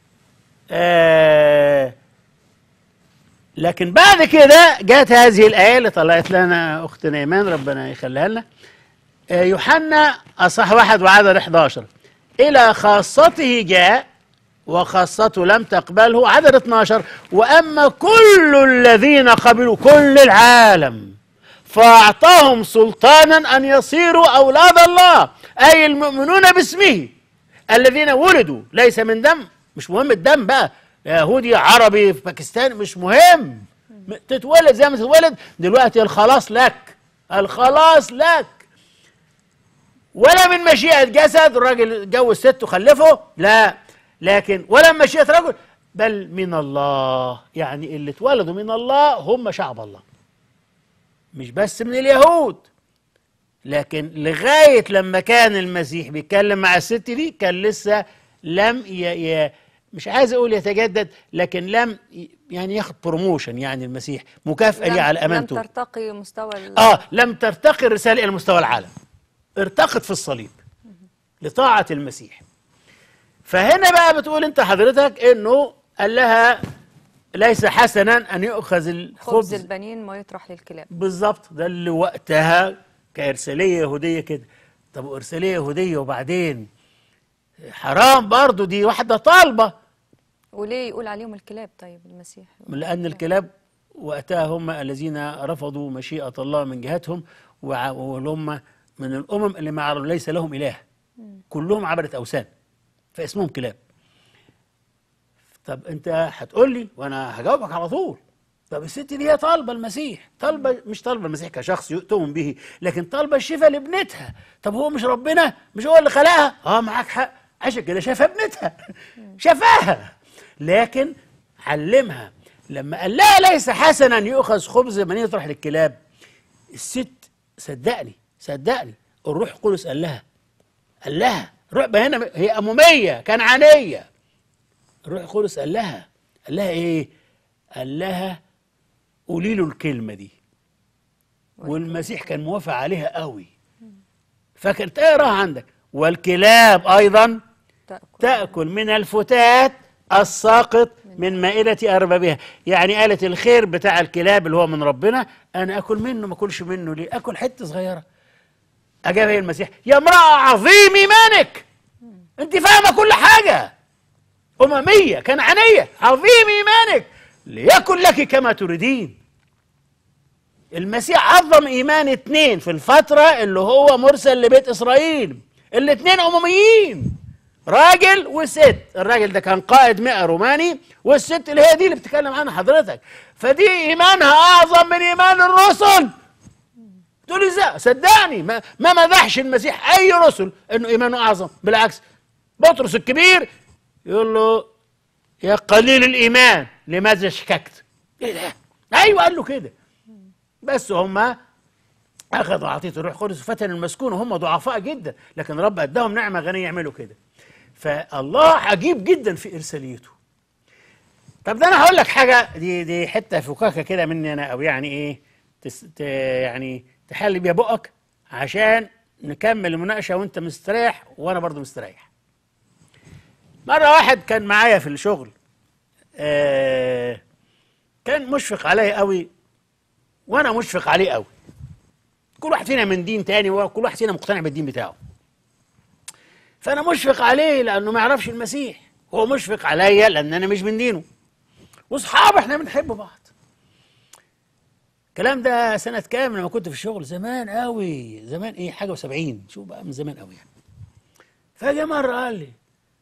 آه لكن بعد كده جاءت هذه الآية اللي طلعت لنا أختنا إيمان ربنا يخليها لنا آه يوحنا أصح واحد وعدد 11 إلى خاصته جاء وخاصته لم تقبله عدد 12 وأما كل الذين قبلوا كل العالم فأعطاهم سلطانا أن يصيروا أولاد الله أي المؤمنون باسمه الذين ولدوا ليس من دم مش مهم الدم بقى يهودي عربي في باكستان مش مهم م- تتولد زي ما تتولد دلوقتي الخلاص لك الخلاص لك ولا من مشيئة جسد الراجل جوز ست وخلفه لا لكن ولا من مشيئة رجل بل من الله يعني اللي اتولدوا من الله هم شعب الله مش بس من اليهود لكن لغايه لما كان المسيح بيتكلم مع الست دي كان لسه لم ي... ي... مش عايز اقول يتجدد لكن لم ي- يعني ياخد بروموشن يعني المسيح مكافاه ليه على لم امانته ترتقي مستوى ال- اه لم ترتقي الرساله الى مستوى العالم ارتقت في الصليب لطاعه المسيح فهنا بقى بتقول انت حضرتك انه قال لها ليس حسنا ان يؤخذ خبز الخبز البنين ما يطرح للكلاب بالظبط ده اللي وقتها كارساليه يهوديه كده طب وارساليه يهوديه وبعدين حرام برضو دي واحده طالبه وليه يقول عليهم الكلاب طيب المسيح لأن الكلاب وقتها هم الذين رفضوا مشيئة الله من جهتهم وع- وهم من الأمم اللي مع ليس لهم إله كلهم عبدة أوثان فاسمهم كلاب طب أنت هتقول لي وأنا هجاوبك على طول طب الست دي هي طالبة المسيح طالبة مش طالبة المسيح كشخص يؤتمن به لكن طالبة الشفاء لابنتها طب هو مش ربنا مش هو اللي خلقها اه معاك حق عشان كده شافها ابنتها شافاها لكن علمها لما قال لها ليس حسنا يؤخذ خبز من يطرح للكلاب الست صدقني صدقني الروح القدس قال لها قال لها روح بقى هنا هي أمومية كنعانية الروح القدس قال لها قال لها ايه قال لها قولي له الكلمة دي والمسيح كان موافق عليها قوي فكانت اقراها عندك والكلاب ايضا تأكل تأكل من الفتات الساقط من مائدة أربابها يعني قالت الخير بتاع الكلاب اللي هو من ربنا أنا أكل منه ما أكلش منه ليه أكل حتة صغيرة أجاب هي المسيح يا امرأة عظيم إيمانك أنت فاهمة كل حاجة أممية كنعانية عظيم إيمانك ليكن لك كما تريدين المسيح عظم ايمان اتنين في الفتره اللي هو مرسل لبيت اسرائيل الاتنين امميين راجل وست الراجل ده كان قائد مئة روماني والست اللي هي دي اللي بتتكلم عنها حضرتك فدي ايمانها اعظم من ايمان الرسل تقول لي ازاي صدقني ما, ما مدحش المسيح اي رسل انه ايمانه اعظم بالعكس بطرس الكبير يقول له يا قليل الايمان لماذا شككت ايه ده ايوه قال له كده بس هم اخذوا عطيه الروح القدس وفتنوا المسكون وهم ضعفاء جدا لكن رب اداهم نعمه غنيه يعملوا كده فالله عجيب جدا في ارساليته طب ده انا هقول لك حاجه دي دي حته فكاكه كده مني انا او يعني ايه تس ت يعني تحل بيها بقك عشان نكمل المناقشه وانت مستريح وانا برضو مستريح مره واحد كان معايا في الشغل آه كان مشفق عليا قوي وانا مشفق عليه قوي كل واحد فينا من دين تاني وكل واحد فينا مقتنع بالدين بتاعه فانا مشفق عليه لانه ما يعرفش المسيح هو مشفق عليا لان انا مش من دينه واصحاب احنا بنحب بعض الكلام ده سنة كام لما كنت في الشغل زمان قوي زمان ايه حاجة وسبعين شوف بقى من زمان قوي يعني فجأة مرة قال لي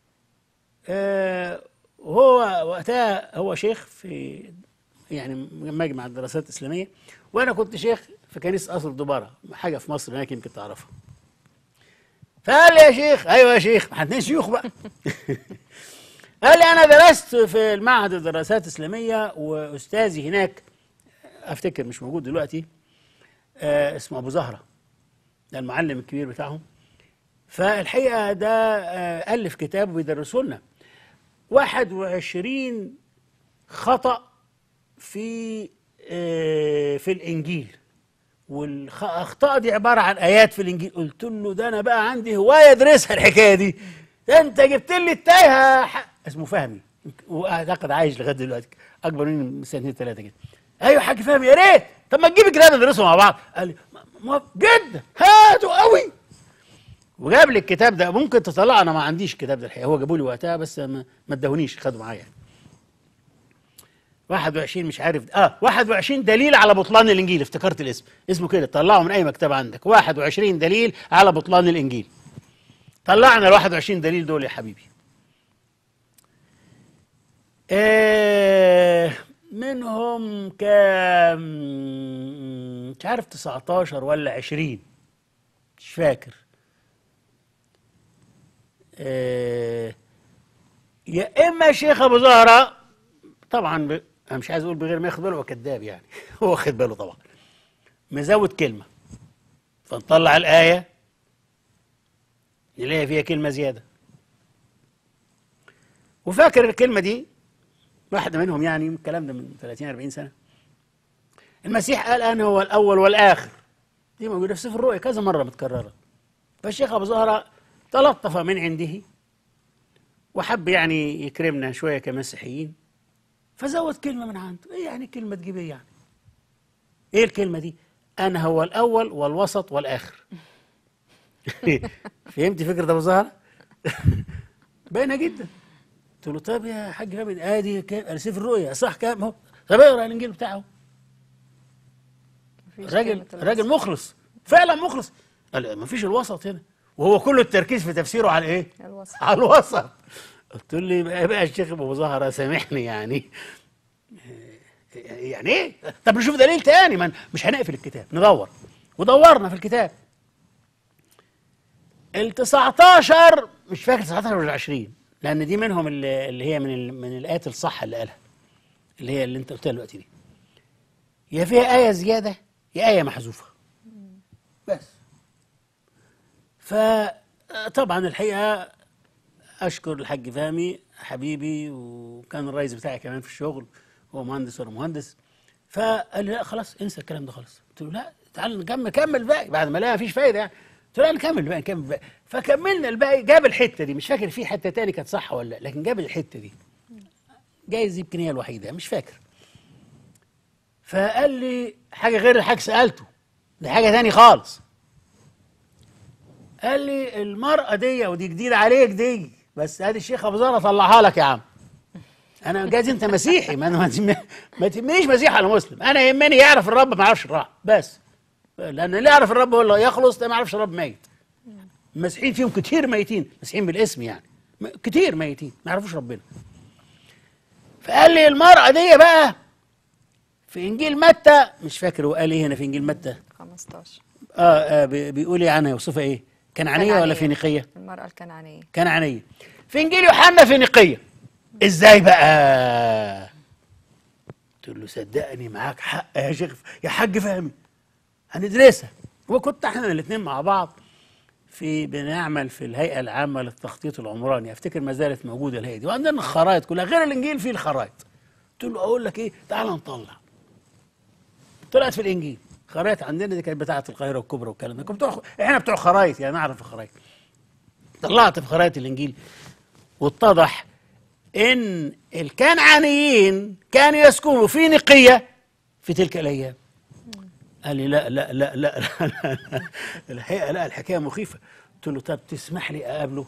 آه وهو وقتها هو شيخ في يعني مجمع الدراسات الإسلامية وأنا كنت شيخ في كنيسة قصر دبارة حاجة في مصر هناك يمكن تعرفها فقال لي يا شيخ أيوة يا شيخ ما احنا شيوخ بقى قال لي أنا درست في المعهد الدراسات الإسلامية وأستاذي هناك أفتكر مش موجود دلوقتي آه اسمه أبو زهرة ده المعلم الكبير بتاعهم فالحقيقة ده آه ألف كتاب وبيدرسوا لنا 21 خطأ في آه في الإنجيل والأخطاء دي عبارة عن آيات في الإنجيل قلت له ده أنا بقى عندي هواية أدرسها الحكاية دي ده أنت جبت لي التايهة ح- اسمه فهمي وأعتقد عايش لغاية دلوقتي أكبر مني بسنتين ثلاثة كده أيوة حاج فهمي يا ريت طب ما تجيب الكتاب ندرسه مع بعض قال لي ما- ما جدا هاته قوي وجاب لي الكتاب ده ممكن تطلع انا ما عنديش الكتاب ده الحقيقه هو جابوا لي وقتها بس ما ما اداهونيش خدوا معايا يعني. 21 مش عارف اه 21 دليل على بطلان الانجيل افتكرت الاسم اسمه كده طلعه من اي مكتبه عندك 21 دليل على بطلان الانجيل طلعنا ال 21 دليل دول يا حبيبي آه منهم كام مش عارف 19 ولا 20 مش فاكر آه، يا اما شيخ ابو زهره طبعا ب... انا مش عايز اقول بغير ما ياخد باله هو كذاب يعني هو واخد باله طبعا مزود كلمه فنطلع الآية نلاقي فيها كلمة زيادة وفاكر الكلمة دي واحدة منهم يعني الكلام ده من 30 40 سنة المسيح قال أنا هو الأول والآخر دي موجودة في سفر الرؤيا كذا مرة متكررة فالشيخ أبو زهرة تلطف من عنده وحب يعني يكرمنا شوية كمسيحيين فزود كلمة من عنده إيه يعني كلمة تجيب إيه يعني إيه الكلمة دي أنا هو الأول والوسط والآخر فهمت فكرة أبو زهرة باينة جدا قلت له طب يا حاج رامي ادي كام انا سيف الرؤيا صح كام اهو طب اقرا الانجيل بتاعه مفيش راجل كلمة راجل مخلص فعلا مخلص قال ما فيش الوسط هنا وهو كل التركيز في تفسيره على ايه؟ الوسط. على الوسط قلت له بقى, بقى الشيخ ابو زهره سامحني يعني يعني ايه؟ طب نشوف دليل تاني ما مش هنقفل الكتاب ندور ودورنا في الكتاب ال 19 مش فاكر 19 ولا 20 لان دي منهم اللي اللي هي من ال- من الايات الصح اللي قالها اللي هي اللي انت قلتها دلوقتي دي يا فيها ايه زياده يا ايه محذوفه بس فطبعا الحقيقه اشكر الحاج فهمي حبيبي وكان الرئيس بتاعي كمان في الشغل هو مهندس وانا مهندس فقال لي لا خلاص انسى الكلام ده خالص قلت له لا تعال نكمل كمل الباقي بعد ما لقى مفيش فايده يعني قلت له لا نكمل الباقي نكمل الباقي فكملنا الباقي جاب الحته دي مش فاكر في حته تاني كانت صح ولا لا لكن جاب الحته دي جايز يمكن هي الوحيده مش فاكر فقال لي حاجه غير الحاجه سالته دي حاجه تاني خالص قال لي المرأة دي ودي جديدة عليك دي بس ادي الشيخ ابو زهره طلعها لك يا عم انا جايز انت مسيحي ما ما تم- ما تهمنيش مسيحي ولا مسلم انا يهمني يعرف الرب ما يعرفش الرب بس لان اللي يعرف الرب هو اللي يخلص ده ما يعرفش الرب ميت المسيحيين فيهم كتير ميتين مسيحيين بالاسم يعني م- كتير ميتين ما يعرفوش ربنا فقال لي المرأة دي بقى في انجيل متى مش فاكر هو قال ايه هنا في انجيل متى 15 اه, آه بي- بيقول ايه عنها يوصفها ايه كنعانيه ولا كنعانية. فينيقيه المرأة الكنعانية كنعانيه في انجيل يوحنا فينيقيه ازاي بقى قلت له صدقني معاك حق يا شيخ يا حاج فهمي هندرسها وكنت احنا الاثنين مع بعض في بنعمل في الهيئه العامه للتخطيط العمراني افتكر ما زالت موجوده الهيئه دي وعندنا الخرائط كلها غير الانجيل فيه الخرائط قلت له اقول لك ايه تعال نطلع طلعت في الانجيل خرائط عندنا دي كانت بتاعه القاهره الكبرى والكلام ده كنت بتوع احنا بتوع خرايط يعني نعرف الخرايط طلعت في خرائط الانجيل واتضح ان الكنعانيين كانوا يسكنوا في نقيه في تلك الايام قال لي لا لا لا لا لا, لا, لا. الحقيقه لا الحكايه مخيفه قلت له طب تسمح لي اقابله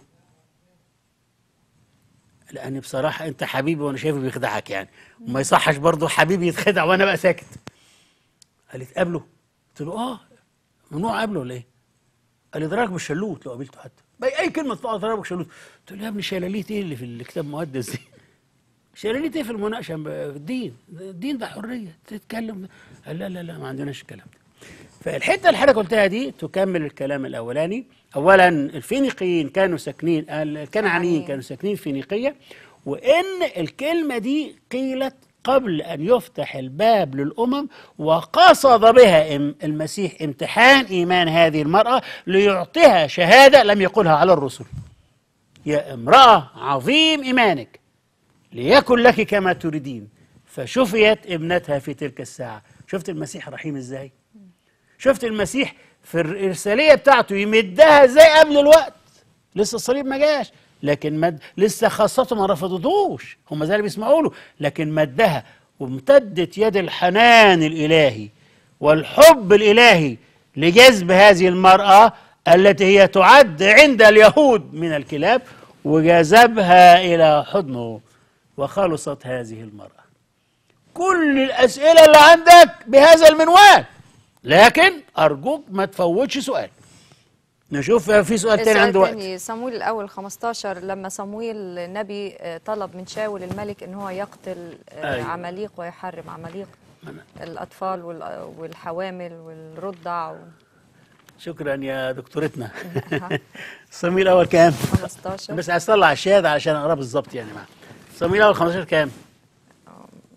لان بصراحه انت حبيبي وانا شايفه بيخدعك يعني وما يصحش برضه حبيبي يتخدع وانا بقى ساكت قال لي تقابله قلت له اه ممنوع اقابله ولا ايه قال لي ضربك بالشلوت لو قابلته حتى باي اي كلمه تطلع ضربك بالشلوت قلت له يا ابني شلاليت ايه اللي في الكتاب المقدس دي شلاليت ايه في المناقشه ب- في الدين الدين ده حريه تتكلم قال لا لا لا ما عندناش الكلام ده فالحته اللي حضرتك قلتها دي تكمل الكلام الاولاني اولا الفينيقيين كانوا ساكنين الكنعانيين كنعانيين. كانوا ساكنين في نيقيه وان الكلمه دي قيلت قبل ان يفتح الباب للامم وقصد بها إم- المسيح امتحان ايمان هذه المراه ليعطيها شهاده لم يقلها على الرسل يا امراه عظيم ايمانك ليكن لك كما تريدين فشفيت ابنتها في تلك الساعه شفت المسيح رحيم ازاي شفت المسيح في الإرسالية بتاعته يمدها ازاي قبل الوقت لسه الصليب ما جاش لكن مد لسه خاصته ما رفضتوش هم زي اللي بيسمعوا له لكن مدها وامتدت يد الحنان الإلهي والحب الإلهي لجذب هذه المرأة التي هي تعد عند اليهود من الكلاب وجذبها إلى حضنه وخلصت هذه المرأة كل الأسئلة اللي عندك بهذا المنوال لكن أرجوك ما تفوتش سؤال نشوف في سؤال تاني السؤال عنده وقت الثاني صمويل الأول 15 لما صمويل النبي آه، طلب من شاول الملك إن هو يقتل آه، أيوة. عماليق ويحرم عماليق الأطفال وال- والحوامل والرضع و- شكرا يا دكتورتنا ها. صميل الأول كام؟ 15 بس عايز اطلع الشهادة علشان أقرأ بالظبط يعني معاه صميل الأول 15 كام؟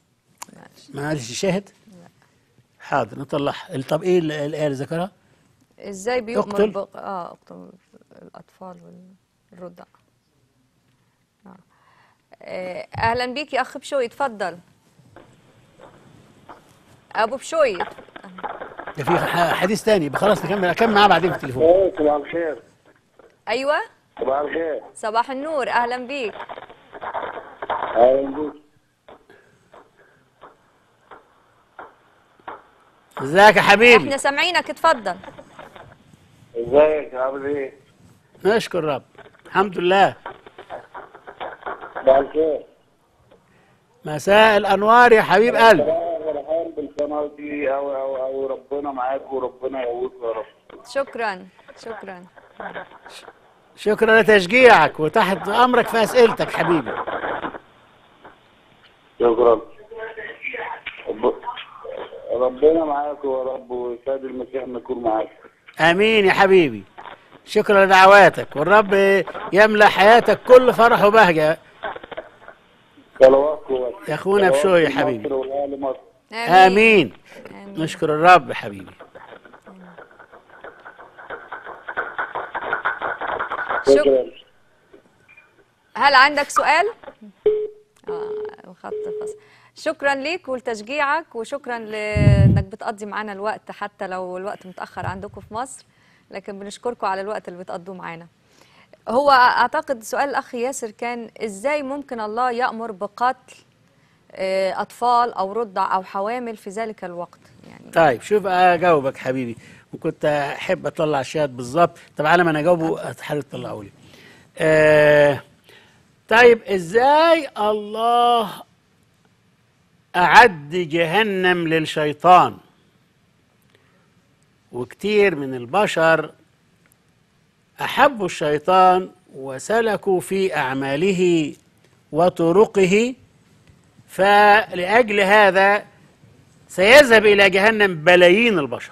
ماشي. ما عادش الشاهد؟ حاضر نطلعها طب إيه ال- الآية اللي ذكرها؟ ازاي بيؤمر اقتل. بق... اه اقتل الاطفال والرضع آه. آه، اهلا بيك يا اخ بشوي اتفضل ابو بشوي ده في ح- حديث تاني خلاص نكمل اكمل معاه بعدين في التليفون ايه صباح الخير ايوه صباح الخير صباح النور اهلا بيك اهلا بيك ازيك يا حبيبي احنا سامعينك اتفضل ازيك عامل ايه؟ نشكر رب الحمد لله صباح الخير مساء الانوار يا حبيب قلبي فرحان بالقناه دي أوي أوي أوي ربنا معاك وربنا يقويك يا رب شكرا شكرا شكرا لتشجيعك وتحت امرك في اسئلتك حبيبي شكرا رب- ربنا معاك يا رب وسيد المسيح ما يكون معاك امين يا حبيبي شكرا لدعواتك والرب يملا حياتك كل فرح وبهجه صلواتكم يا أخونا بشوي يا صلوات حبيبي. مصر والاهل مصر امين آمين. نشكر الرب حبيبي شكرا هل عندك سؤال؟ اه خط فصل شكرا ليك ولتشجيعك وشكرا لانك بتقضي معنا الوقت حتى لو الوقت متاخر عندكم في مصر لكن بنشكركم على الوقت اللي بتقضوه معانا هو اعتقد سؤال الاخ ياسر كان ازاي ممكن الله يامر بقتل آه، اطفال او رضع او حوامل في ذلك الوقت يعني طيب شوف اجاوبك حبيبي وكنت احب اطلع الشهاد بالظبط طب على ما انا اجاوبه هتحاول تطلعوا لي آه طيب ازاي الله اعد جهنم للشيطان وكتير من البشر احبوا الشيطان وسلكوا في اعماله وطرقه فلاجل هذا سيذهب إلى جهنم بلايين البشر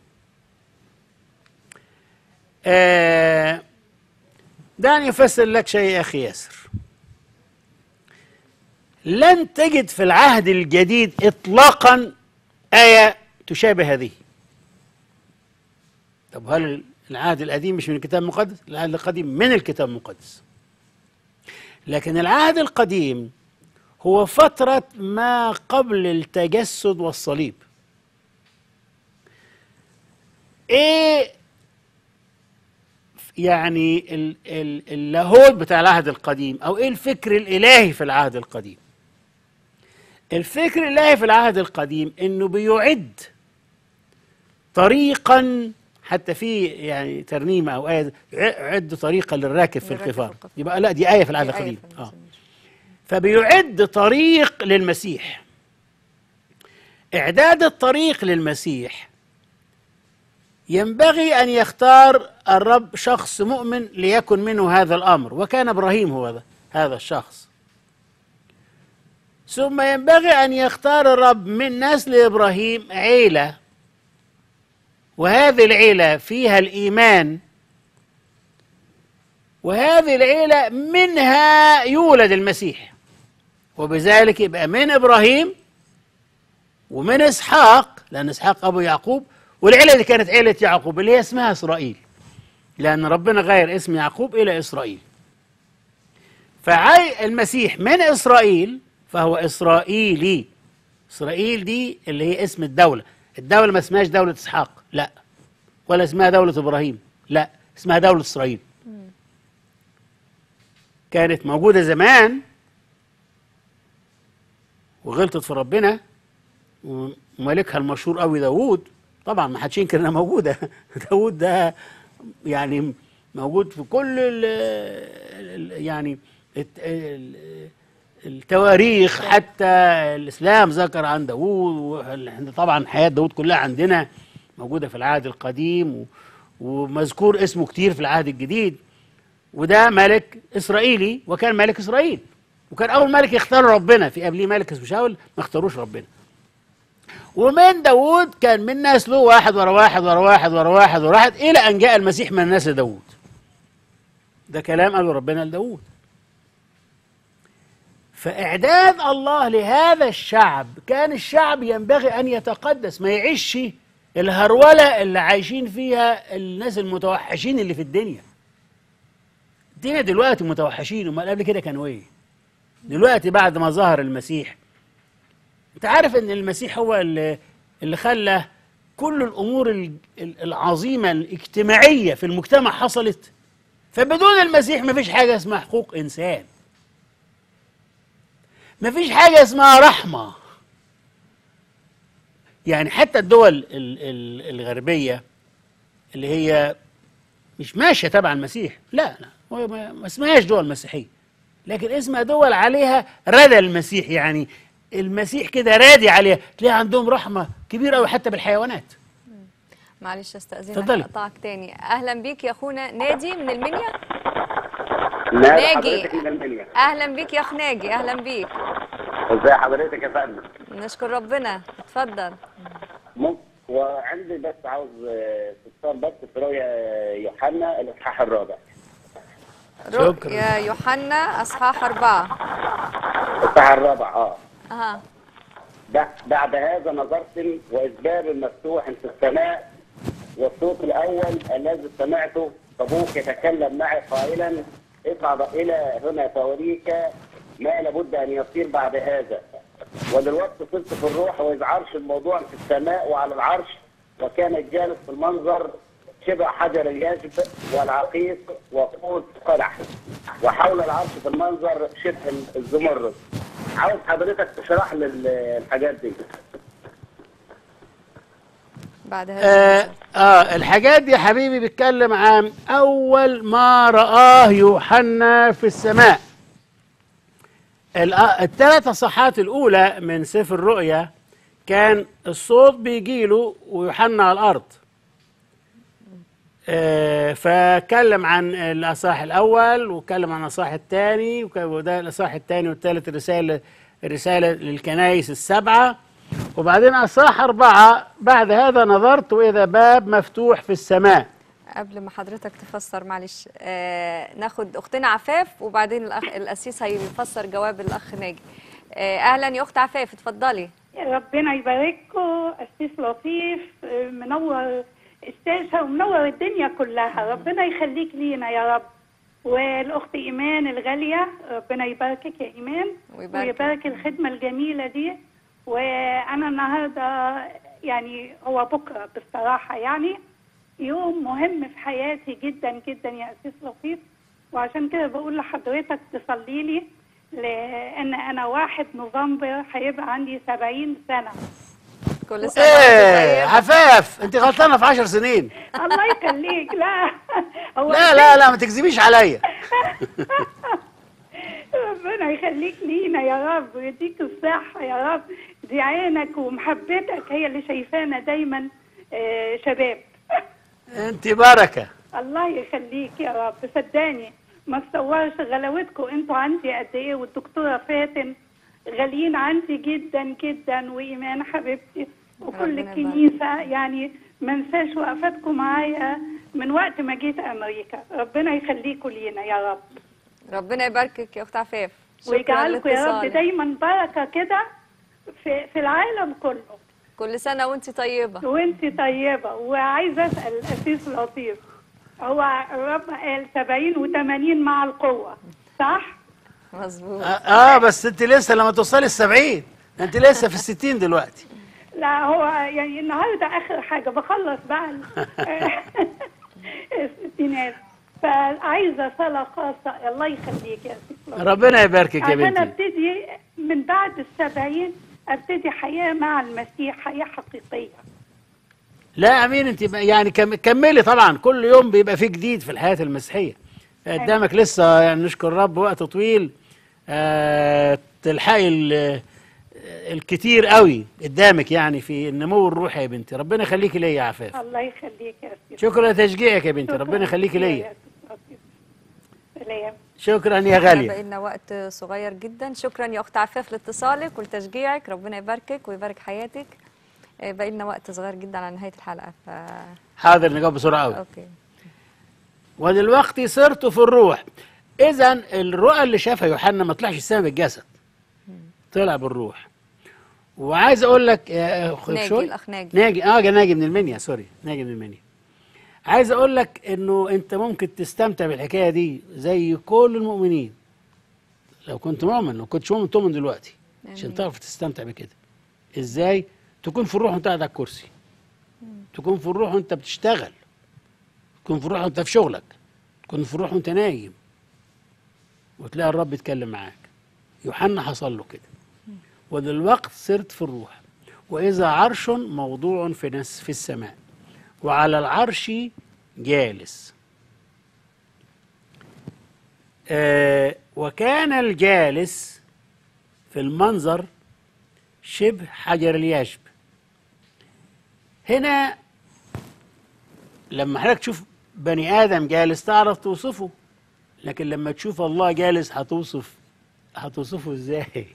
آه، دعني أفسر لك شيء يا أخي ياسر لن تجد في العهد الجديد إطلاقا آية تشابه هذه طب هل العهد القديم مش من الكتاب المقدس؟ العهد القديم من الكتاب المقدس لكن العهد القديم هو فترة ما قبل التجسد والصليب ايه يعني ال- ال- اللاهوت بتاع العهد القديم او ايه الفكر الالهي في العهد القديم الفكر الالهي في العهد القديم انه بيعد طريقا حتى في يعني ترنيمه او ايه عد طريقا للراكب في للراكب في القفار القفار. يبقى لا دي ايه في العهد دي آية القديم في اه المزمور. فبيعد طريق للمسيح إعداد الطريق للمسيح ينبغي أن يختار الرب شخص مؤمن ليكن منه هذا الأمر وكان إبراهيم هو ذا- هذا الشخص ثم ينبغي أن يختار الرب من نسل إبراهيم عيلة وهذه العيلة فيها الإيمان وهذه العيلة منها يولد المسيح وبذلك يبقى من إبراهيم ومن إسحاق لأن إسحاق أبو يعقوب والعيلة دي كانت عيلة يعقوب اللي هي اسمها إسرائيل لأن ربنا غير اسم يعقوب إلى إسرائيل فعي المسيح من إسرائيل فهو إسرائيلي إسرائيل دي اللي هي اسم الدولة الدولة ما اسمهاش دولة إسحاق لا ولا اسمها دولة إبراهيم لا اسمها دولة إسرائيل كانت موجودة زمان وغلطت في ربنا وملكها المشهور قوي داوود طبعا ما حدش ينكر انها موجوده داوود ده يعني موجود في كل ال ال يعني الت- ال- التواريخ حتى الاسلام ذكر عن داوود واحنا طبعا حياه داوود كلها عندنا موجوده في العهد القديم و- ومذكور اسمه كتير في العهد الجديد وده ملك اسرائيلي وكان ملك اسرائيل وكان اول ملك يختار ربنا في قبليه ملك اسمه شاول ما اختاروش ربنا ومن داوود كان من نسله واحد ورا واحد ورا واحد ورا واحد ورا واحد الى ان جاء المسيح من نسل داوود ده كلام قاله ربنا لداوود فاعداد الله لهذا الشعب كان الشعب ينبغي ان يتقدس ما يعيش الهرولة اللي عايشين فيها الناس المتوحشين اللي في الدنيا الدنيا دلوقتي متوحشين امال قبل كده كانوا ايه دلوقتي بعد ما ظهر المسيح انت عارف ان المسيح هو اللي, اللي خلى كل الامور ال- ال- العظيمه الاجتماعيه في المجتمع حصلت فبدون المسيح مفيش حاجه اسمها حقوق انسان مفيش حاجه اسمها رحمه يعني حتى الدول ال- ال- الغربيه اللي هي مش ماشيه تبع المسيح لا لا هو ما ما اسمهاش دول مسيحيه لكن اسمها دول عليها ردى المسيح يعني المسيح كده رادي عليها تلاقي عندهم رحمه كبيره قوي حتى بالحيوانات معلش استاذنك اتفضلي. اقطعك تاني اهلا بيك يا اخونا ناجي من المنيا لا ناجي. حضرتك من المنيا اهلا بيك يا اخ ناجي اهلا بيك ازي حضرتك يا فندم نشكر ربنا اتفضل ممكن وعندي بس عاوز آه، استفسار بس في رؤيا يوحنا الاصحاح الرابع شكرا. يا يوحنا اصحاح اربعه الاصحاح الرابع اه اها ب- بعد هذا نظرت واذ باب مفتوح في السماء والصوت الاول الذي سمعته ابوك يتكلم معي قائلا اصعد الى هنا فاوريك ما لابد ان يصير بعد هذا ودلوقتي صرت في الروح واذ عرش الموضوع في السماء وعلى العرش وكان الجالس في المنظر شبه حجر اليجب والعقيق وقوس قرح وحول العرش في المنظر شبه الزمرد عاوز حضرتك تشرح لي ال- الحاجات دي بعد هذا آه, اه الحاجات دي يا حبيبي بيتكلم عن اول ما رآه يوحنا في السماء الثلاث صحات الاولى من سفر الرؤيا كان الصوت بيجيله ويوحنا على الارض آه فكلم عن الاصحاح الاول وكلم عن الاصحاح الثاني وده الاصحاح الثاني والثالث الرساله الرساله للكنائس السبعه وبعدين اصحاح اربعه بعد هذا نظرت واذا باب مفتوح في السماء قبل ما حضرتك تفسر معلش آه ناخد اختنا عفاف وبعدين الاخ القسيس هيفسر جواب الاخ ناجي آه اهلا يا اخت عفاف اتفضلي ربنا يبارككم أسيس لطيف آه، منور الشاشة ومنور الدنيا كلها ربنا يخليك لينا يا رب والأخت إيمان الغالية ربنا يباركك يا إيمان ويبارك. ويبارك الخدمة الجميلة دي وأنا النهاردة يعني هو بكرة بصراحة يعني يوم مهم في حياتي جدا جدا يا أسيس لطيف وعشان كده بقول لحضرتك تصلي لي لأن أنا واحد نوفمبر هيبقى عندي سبعين سنة كل سنه ايه وانت طيب عفاف انت غلطانه في عشر سنين الله يخليك لا هو لا لا لا ما تكذبيش عليا ربنا يخليك لينا يا رب ويديك الصحة يا رب دي عينك ومحبتك هي اللي شايفانا دايما آه، شباب انت بركه الله يخليك يا رب صدقني ما تصورش غلاوتكم انتوا عندي قد ايه والدكتوره فاتن غاليين عندي جدا جدا وايمان حبيبتي وكل ربنا يبارك. الكنيسه يعني ما انساش وقفاتكم معايا من وقت ما جيت امريكا ربنا يخليكم لينا يا رب ربنا يباركك يا اخت عفاف شكرا ويجعلكم يا رب لاتصالك. دايما بركه كده في في العالم كله كل سنه وانت طيبه وانت طيبه وعايزه اسال الاسيس لطيف هو الرب قال 70 و80 مع القوه صح؟ مظبوط اه, آه بس انت لسه لما توصلي السبعين انت لسه في الستين دلوقتي لا هو يعني النهارده اخر حاجه بخلص بقى ال- الستينات فعايزه صلاه خاصه الله يخليك يا سيدي ربنا يباركك يا عشان بنتي ابتدي من بعد السبعين ابتدي حياه مع المسيح حياه حقيقيه لا امين انت ب- يعني كم- كملي طبعا كل يوم بيبقى فيه جديد في الحياه المسيحيه قدامك لسه يعني نشكر رب وقت طويل آه تلحقي ال- الكتير قوي قدامك يعني في النمو الروحي يا بنتي ربنا يخليكي ليا يا عفاف الله يخليك يا سيدي شكرا لتشجيعك يا بنتي شكراً ربنا يخليكي كتير ليا يا سيدي. سلام شكرا يا احنا غاليه بقينا وقت صغير جدا شكرا يا اخت عفاف لاتصالك ولتشجيعك ربنا يباركك ويبارك حياتك آه، باقي لنا وقت صغير جدا على نهايه الحلقه ف حاضر نجاوب بسرعه قوي اوكي ودلوقتي صرت في الروح اذا الرؤى اللي شافها يوحنا ما طلعش السما بالجسد طلع بالروح وعايز اقول لك يا أخ ناجي، شوي الأخ ناجي. ناجي اه ناجي من المنيا سوري ناجي من المنيا عايز اقول لك انه انت ممكن تستمتع بالحكايه دي زي كل المؤمنين لو كنت مؤمن لو كنتش مؤمن تؤمن دلوقتي عشان آمين. تعرف تستمتع بكده ازاي تكون في الروح وانت قاعد على الكرسي تكون في الروح وانت بتشتغل تكون في الروح وانت في شغلك تكون في الروح وانت نايم وتلاقي الرب يتكلم معاك يوحنا حصل له كده ودلوقت صرت في الروح وإذا عرش موضوع في نس في السماء وعلى العرش جالس آه وكان الجالس في المنظر شبه حجر اليشب هنا لما حضرتك تشوف بني آدم جالس تعرف توصفه لكن لما تشوف الله جالس هتوصف هتوصفه ازاي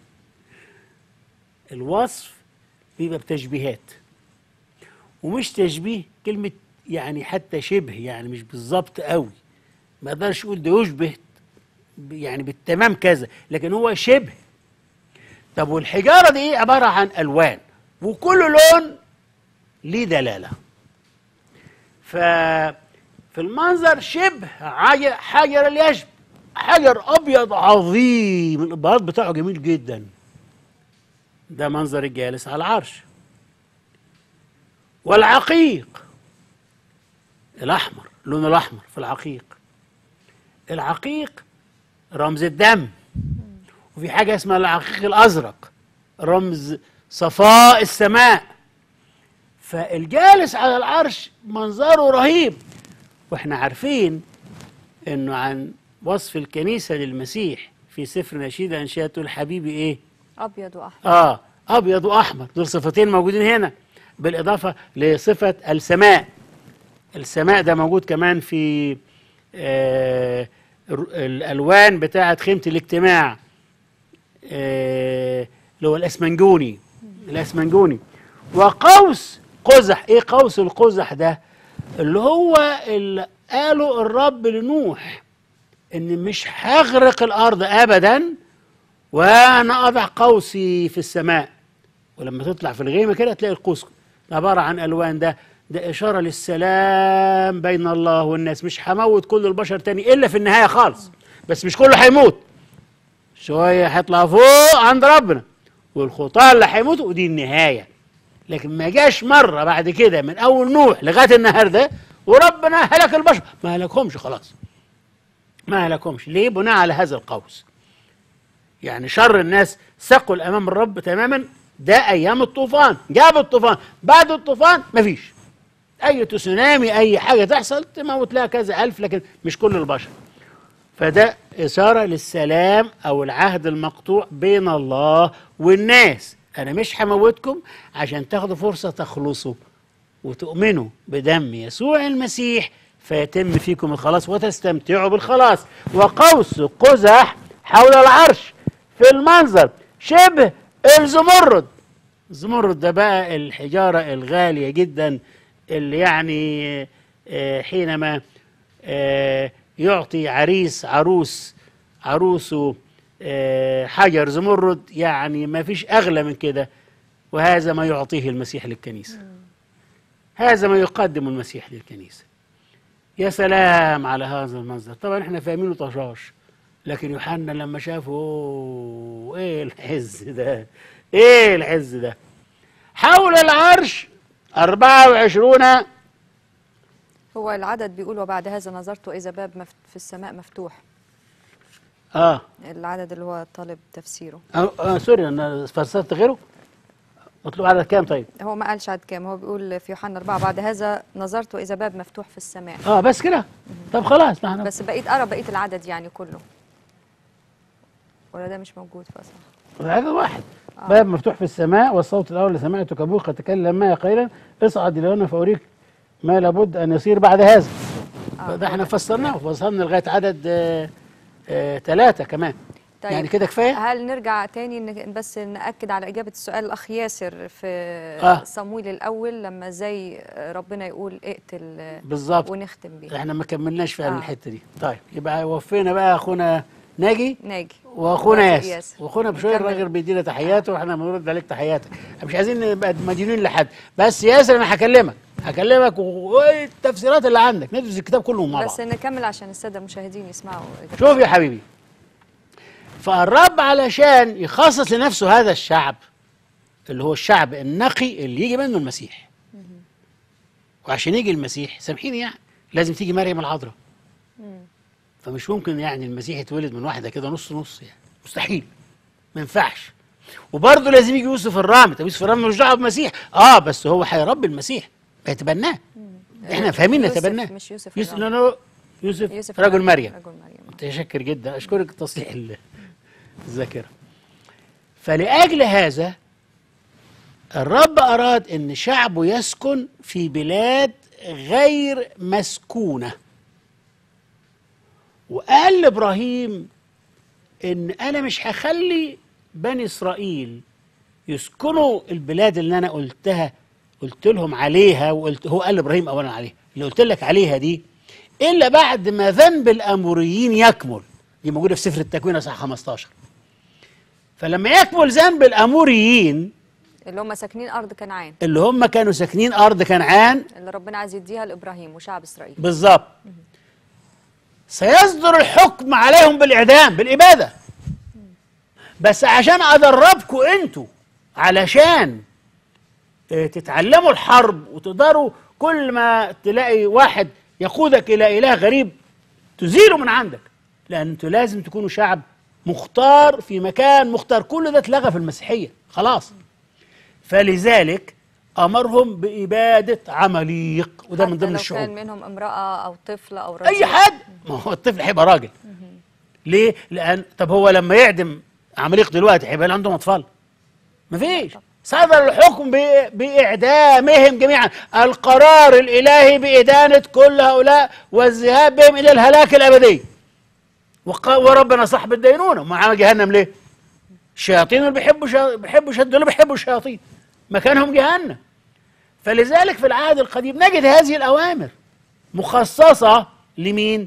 الوصف بيبقى بتشبيهات ومش تشبيه كلمة يعني حتى شبه يعني مش بالظبط قوي ما اقدرش اقول ده يشبه يعني بالتمام كذا لكن هو شبه طب والحجارة دي ايه عبارة عن ألوان وكل لون ليه دلالة ففي المنظر شبه عج- حجر اليشب حجر أبيض عظيم الإبهار بتاعه جميل جدا ده منظر الجالس على العرش والعقيق الأحمر اللون الأحمر في العقيق العقيق رمز الدم وفي حاجة اسمها العقيق الأزرق رمز صفاء السماء فالجالس على العرش منظره رهيب واحنا عارفين انه عن وصف الكنيسة للمسيح في سفر نشيد أنشاته الحبيبي ايه ابيض واحمر اه ابيض واحمر دول صفتين موجودين هنا بالاضافه لصفه السماء السماء ده موجود كمان في آه الر- الالوان بتاعه خيمه الاجتماع آه اللي هو الاسمنجوني الاسمنجوني وقوس قزح ايه قوس القزح ده اللي هو اللي قاله الرب لنوح ان مش هغرق الارض ابدا وانا اضع قوسي في السماء ولما تطلع في الغيمه كده تلاقي القوس عباره عن الوان ده ده اشاره للسلام بين الله والناس مش هموت كل البشر تاني الا في النهايه خالص بس مش كله هيموت شويه هيطلع فوق عند ربنا والخطاه اللي هيموتوا ودي النهايه لكن ما جاش مره بعد كده من اول نوح لغايه النهارده وربنا هلك البشر ما هلكهمش خلاص ما هلكهمش ليه بناء على هذا القوس يعني شر الناس ثقل امام الرب تماما ده ايام الطوفان جاب الطوفان بعد الطوفان مفيش اي تسونامي اي حاجه تحصل تموت لها كذا الف لكن مش كل البشر فده اشاره للسلام او العهد المقطوع بين الله والناس انا مش هموتكم عشان تاخدوا فرصه تخلصوا وتؤمنوا بدم يسوع المسيح فيتم فيكم الخلاص وتستمتعوا بالخلاص وقوس قزح حول العرش في المنظر شبه الزمرد الزمرد ده بقى الحجارة الغالية جدا اللي يعني آه، حينما آه، يعطي عريس عروس عروسه آه، حجر زمرد يعني ما فيش أغلى من كده وهذا ما يعطيه المسيح للكنيسة هذا ما يقدم المسيح للكنيسة يا سلام على هذا المنظر طبعا احنا فاهمينه طشاش لكن يوحنا لما شافه أوه، ايه العز ده ايه العز ده حول العرش 24 هو العدد بيقول وبعد هذا نظرت إذا باب مفت في السماء مفتوح اه, العدد اللي هو طالب تفسيره آه, آه سوري انا فسرت غيره مطلوب عدد كام طيب هو ما قالش عدد كام هو بيقول في يوحنا أربعة بعد هذا نظرت إذا باب مفتوح في السماء اه بس كده طب خلاص ما احنا بس بقيت أرى بقية العدد يعني كله ولا ده مش موجود في أصلا عدد واحد باب مفتوح في السماء والصوت الاول اللي سمعته كابوس قد تكلم معي قائلا اصعد الى هنا فاوريك ما لابد ان يصير بعد هذا فده احنا فسرناه وصلنا لغايه عدد آه آه ثلاثه كمان طيب يعني كده كفايه هل نرجع تاني ن- بس نأكد على إجابة السؤال الأخ ياسر في آه. صمويل الأول لما زي ربنا يقول اقتل بالظبط ونختم بيه احنا ما كملناش في آه. الحته دي طيب يبقى وفينا بقى اخونا ناجي ناجي واخونا وأخو ياسر واخونا بشويه نكمل. الراجل بيدينا تحياته واحنا بنرد عليك تحياتك مش عايزين نبقى مدينين لحد بس ياسر انا هكلمك هكلمك و- والتفسيرات اللي عندك ندرس الكتاب كله مع بس بعض نكمل عشان الساده المشاهدين يسمعوا شوف يا حبيبي فالرب علشان يخصص لنفسه هذا الشعب اللي هو الشعب النقي اللي يجي منه المسيح وعشان يجي المسيح سامحيني يعني لازم تيجي مريم العذراء فمش ممكن يعني المسيح يتولد من واحده كده نص نص يعني مستحيل ما ينفعش وبرضه لازم يجي يوسف الرامي طب يوسف الرامي ملوش دعوه بالمسيح اه بس هو هيربي المسيح هيتبناه احنا فاهمين يوسف نتبناه مش يوسف يوسف الرامي. لانه يوسف, يوسف رجل الرامي. مريم رجل مريم متشكر جدا اشكرك تصليح ال- الذاكره فلاجل هذا الرب اراد ان شعبه يسكن في بلاد غير مسكونه وقال لابراهيم ان انا مش هخلي بني اسرائيل يسكنوا البلاد اللي انا قلتها قلت لهم عليها وقلت هو قال لابراهيم اولا عليها اللي قلت لك عليها دي الا بعد ما ذنب الاموريين يكمل دي موجوده في سفر التكوين اصحاح 15 فلما يكمل ذنب الاموريين اللي هم ساكنين ارض كنعان اللي هم كانوا ساكنين ارض كنعان اللي ربنا عايز يديها لابراهيم وشعب اسرائيل بالظبط سيصدر الحكم عليهم بالاعدام بالاباده بس عشان ادربكم انتوا علشان آه، تتعلموا الحرب وتقدروا كل ما تلاقي واحد يقودك الى اله غريب تزيله من عندك لان انتوا لازم تكونوا شعب مختار في مكان مختار كل ده اتلغى في المسيحيه خلاص فلذلك امرهم باباده عماليق وده من حتى ضمن لو الشعوب كان منهم امراه او طفل او رجل اي حد ما هو الطفل هيبقى راجل ليه لان طب هو لما يعدم عماليق دلوقتي هيبقى عندهم اطفال مفيش صدر الحكم ب- باعدامهم جميعا القرار الالهي بادانه كل هؤلاء والذهاب بهم الى الهلاك الابدي وق- وربنا صاحب الدينونه ما عمل جهنم ليه الشياطين اللي بيحبوا شا... بيحبوا شد اللي بيحبوا الشياطين مكانهم جهنم فلذلك في العهد القديم نجد هذه الاوامر مخصصة لمين؟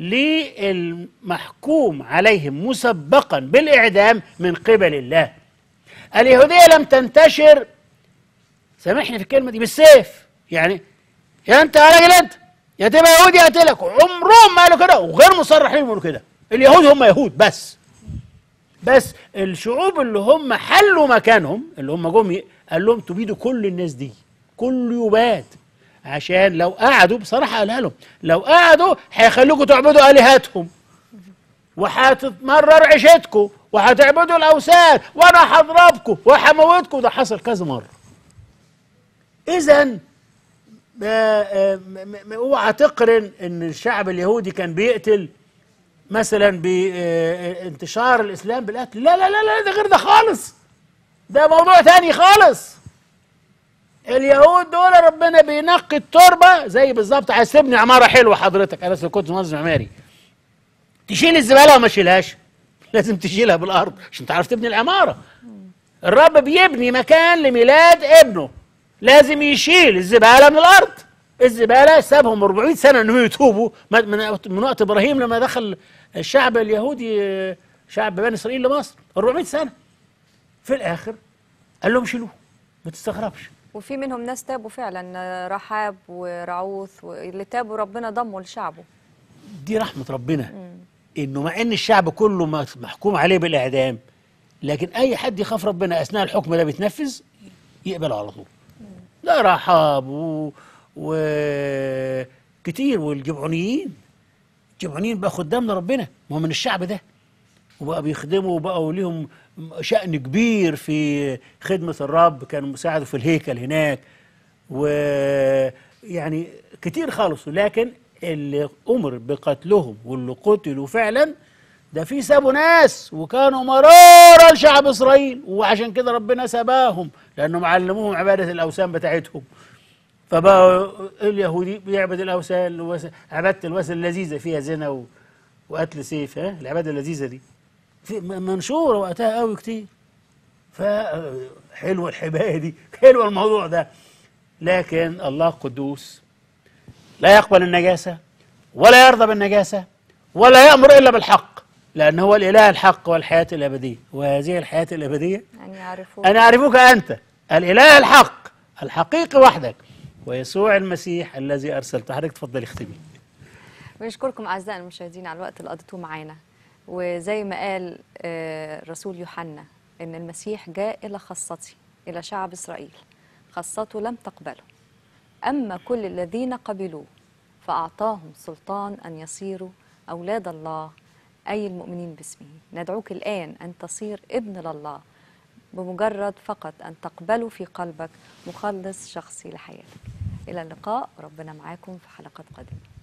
للمحكوم عليهم مسبقا بالإعدام من قبل الله اليهودية لم تنتشر سامحني في الكلمة دي بالسيف يعني يا أنت يا راجل أنت يا تبقى يهودي أقتلك عمرهم ما قالوا كده وغير مصرحين يقولوا كده اليهود هم يهود بس بس الشعوب اللي هم حلوا مكانهم اللي هم جم ي- قال لهم تبيدوا كل الناس دي كل يباد عشان لو قعدوا بصراحه قالها لهم لو قعدوا هيخلوكم تعبدوا الهتهم وهتتمرر عيشتكم وهتعبدوا الاوثان وانا هضربكم وهموتكم ده حصل كذا مره اذا اوعى تقرن ان الشعب اليهودي كان بيقتل مثلا بانتشار الاسلام بالقتل لا لا لا لا ده غير ده خالص ده موضوع تاني خالص اليهود دول ربنا بينقي التربه زي بالظبط عايز تبني عماره حلوه حضرتك انا كنت منظم معماري تشيل الزباله وما تشيلهاش لازم تشيلها بالارض عشان تعرف تبني العماره الرب بيبني مكان لميلاد ابنه لازم يشيل الزباله من الارض الزباله سابهم 400 سنه انهم يتوبوا من من وقت ابراهيم لما دخل الشعب اليهودي آه، شعب بني اسرائيل لمصر 400 سنه في الاخر قال لهم شيلوه ما تستغربش وفي منهم ناس تابوا فعلا آه، رحاب ورعوث واللي تابوا ربنا ضموا لشعبه دي رحمه ربنا انه مع ان الشعب كله م- محكوم عليه بالاعدام لكن اي حد يخاف ربنا اثناء الحكم ده بيتنفذ يقبله على طول ده رحاب و... و... كتير والجبعونيين الجبعونيين بقى خدام لربنا ما هو من الشعب ده وبقى بيخدموا وبقوا ليهم شأن كبير في خدمة الرب كانوا مساعدوا في الهيكل هناك ويعني كتير خالص لكن اللي أمر بقتلهم واللي قتلوا فعلا ده في سابوا ناس وكانوا مرارا لشعب إسرائيل وعشان كده ربنا سباهم لأنهم علموهم عبادة الأوثان بتاعتهم فبقى اليهودي بيعبد الاوثان الوث- عباده الوثن اللذيذه فيها زنا و... وقتل سيف ها العباده اللذيذه دي في م- منشوره وقتها قوي كتير ف حلوه الحبايه دي حلوه الموضوع ده لكن الله قدوس لا يقبل النجاسه ولا يرضى بالنجاسه ولا يامر الا بالحق لأن هو الإله الحق والحياة الأبدية وهذه الحياة الأبدية أن يعرفوا أن أعرفك أنت الإله الحق الحقيقي وحدك ويسوع المسيح الذي أرسلته حضرتك تفضل اختمي بنشكركم أعزائي المشاهدين على الوقت اللي قضيتوه معانا وزي ما قال آه، رسول يوحنا إن المسيح جاء إلى خاصتي إلى شعب إسرائيل خاصته لم تقبله أما كل الذين قبلوه فأعطاهم سلطان أن يصيروا أولاد الله أي المؤمنين باسمه ندعوك الآن أن تصير ابن لله بمجرد فقط أن تقبله في قلبك مخلص شخصي لحياتك إلى اللقاء ربنا معاكم في حلقات قادمة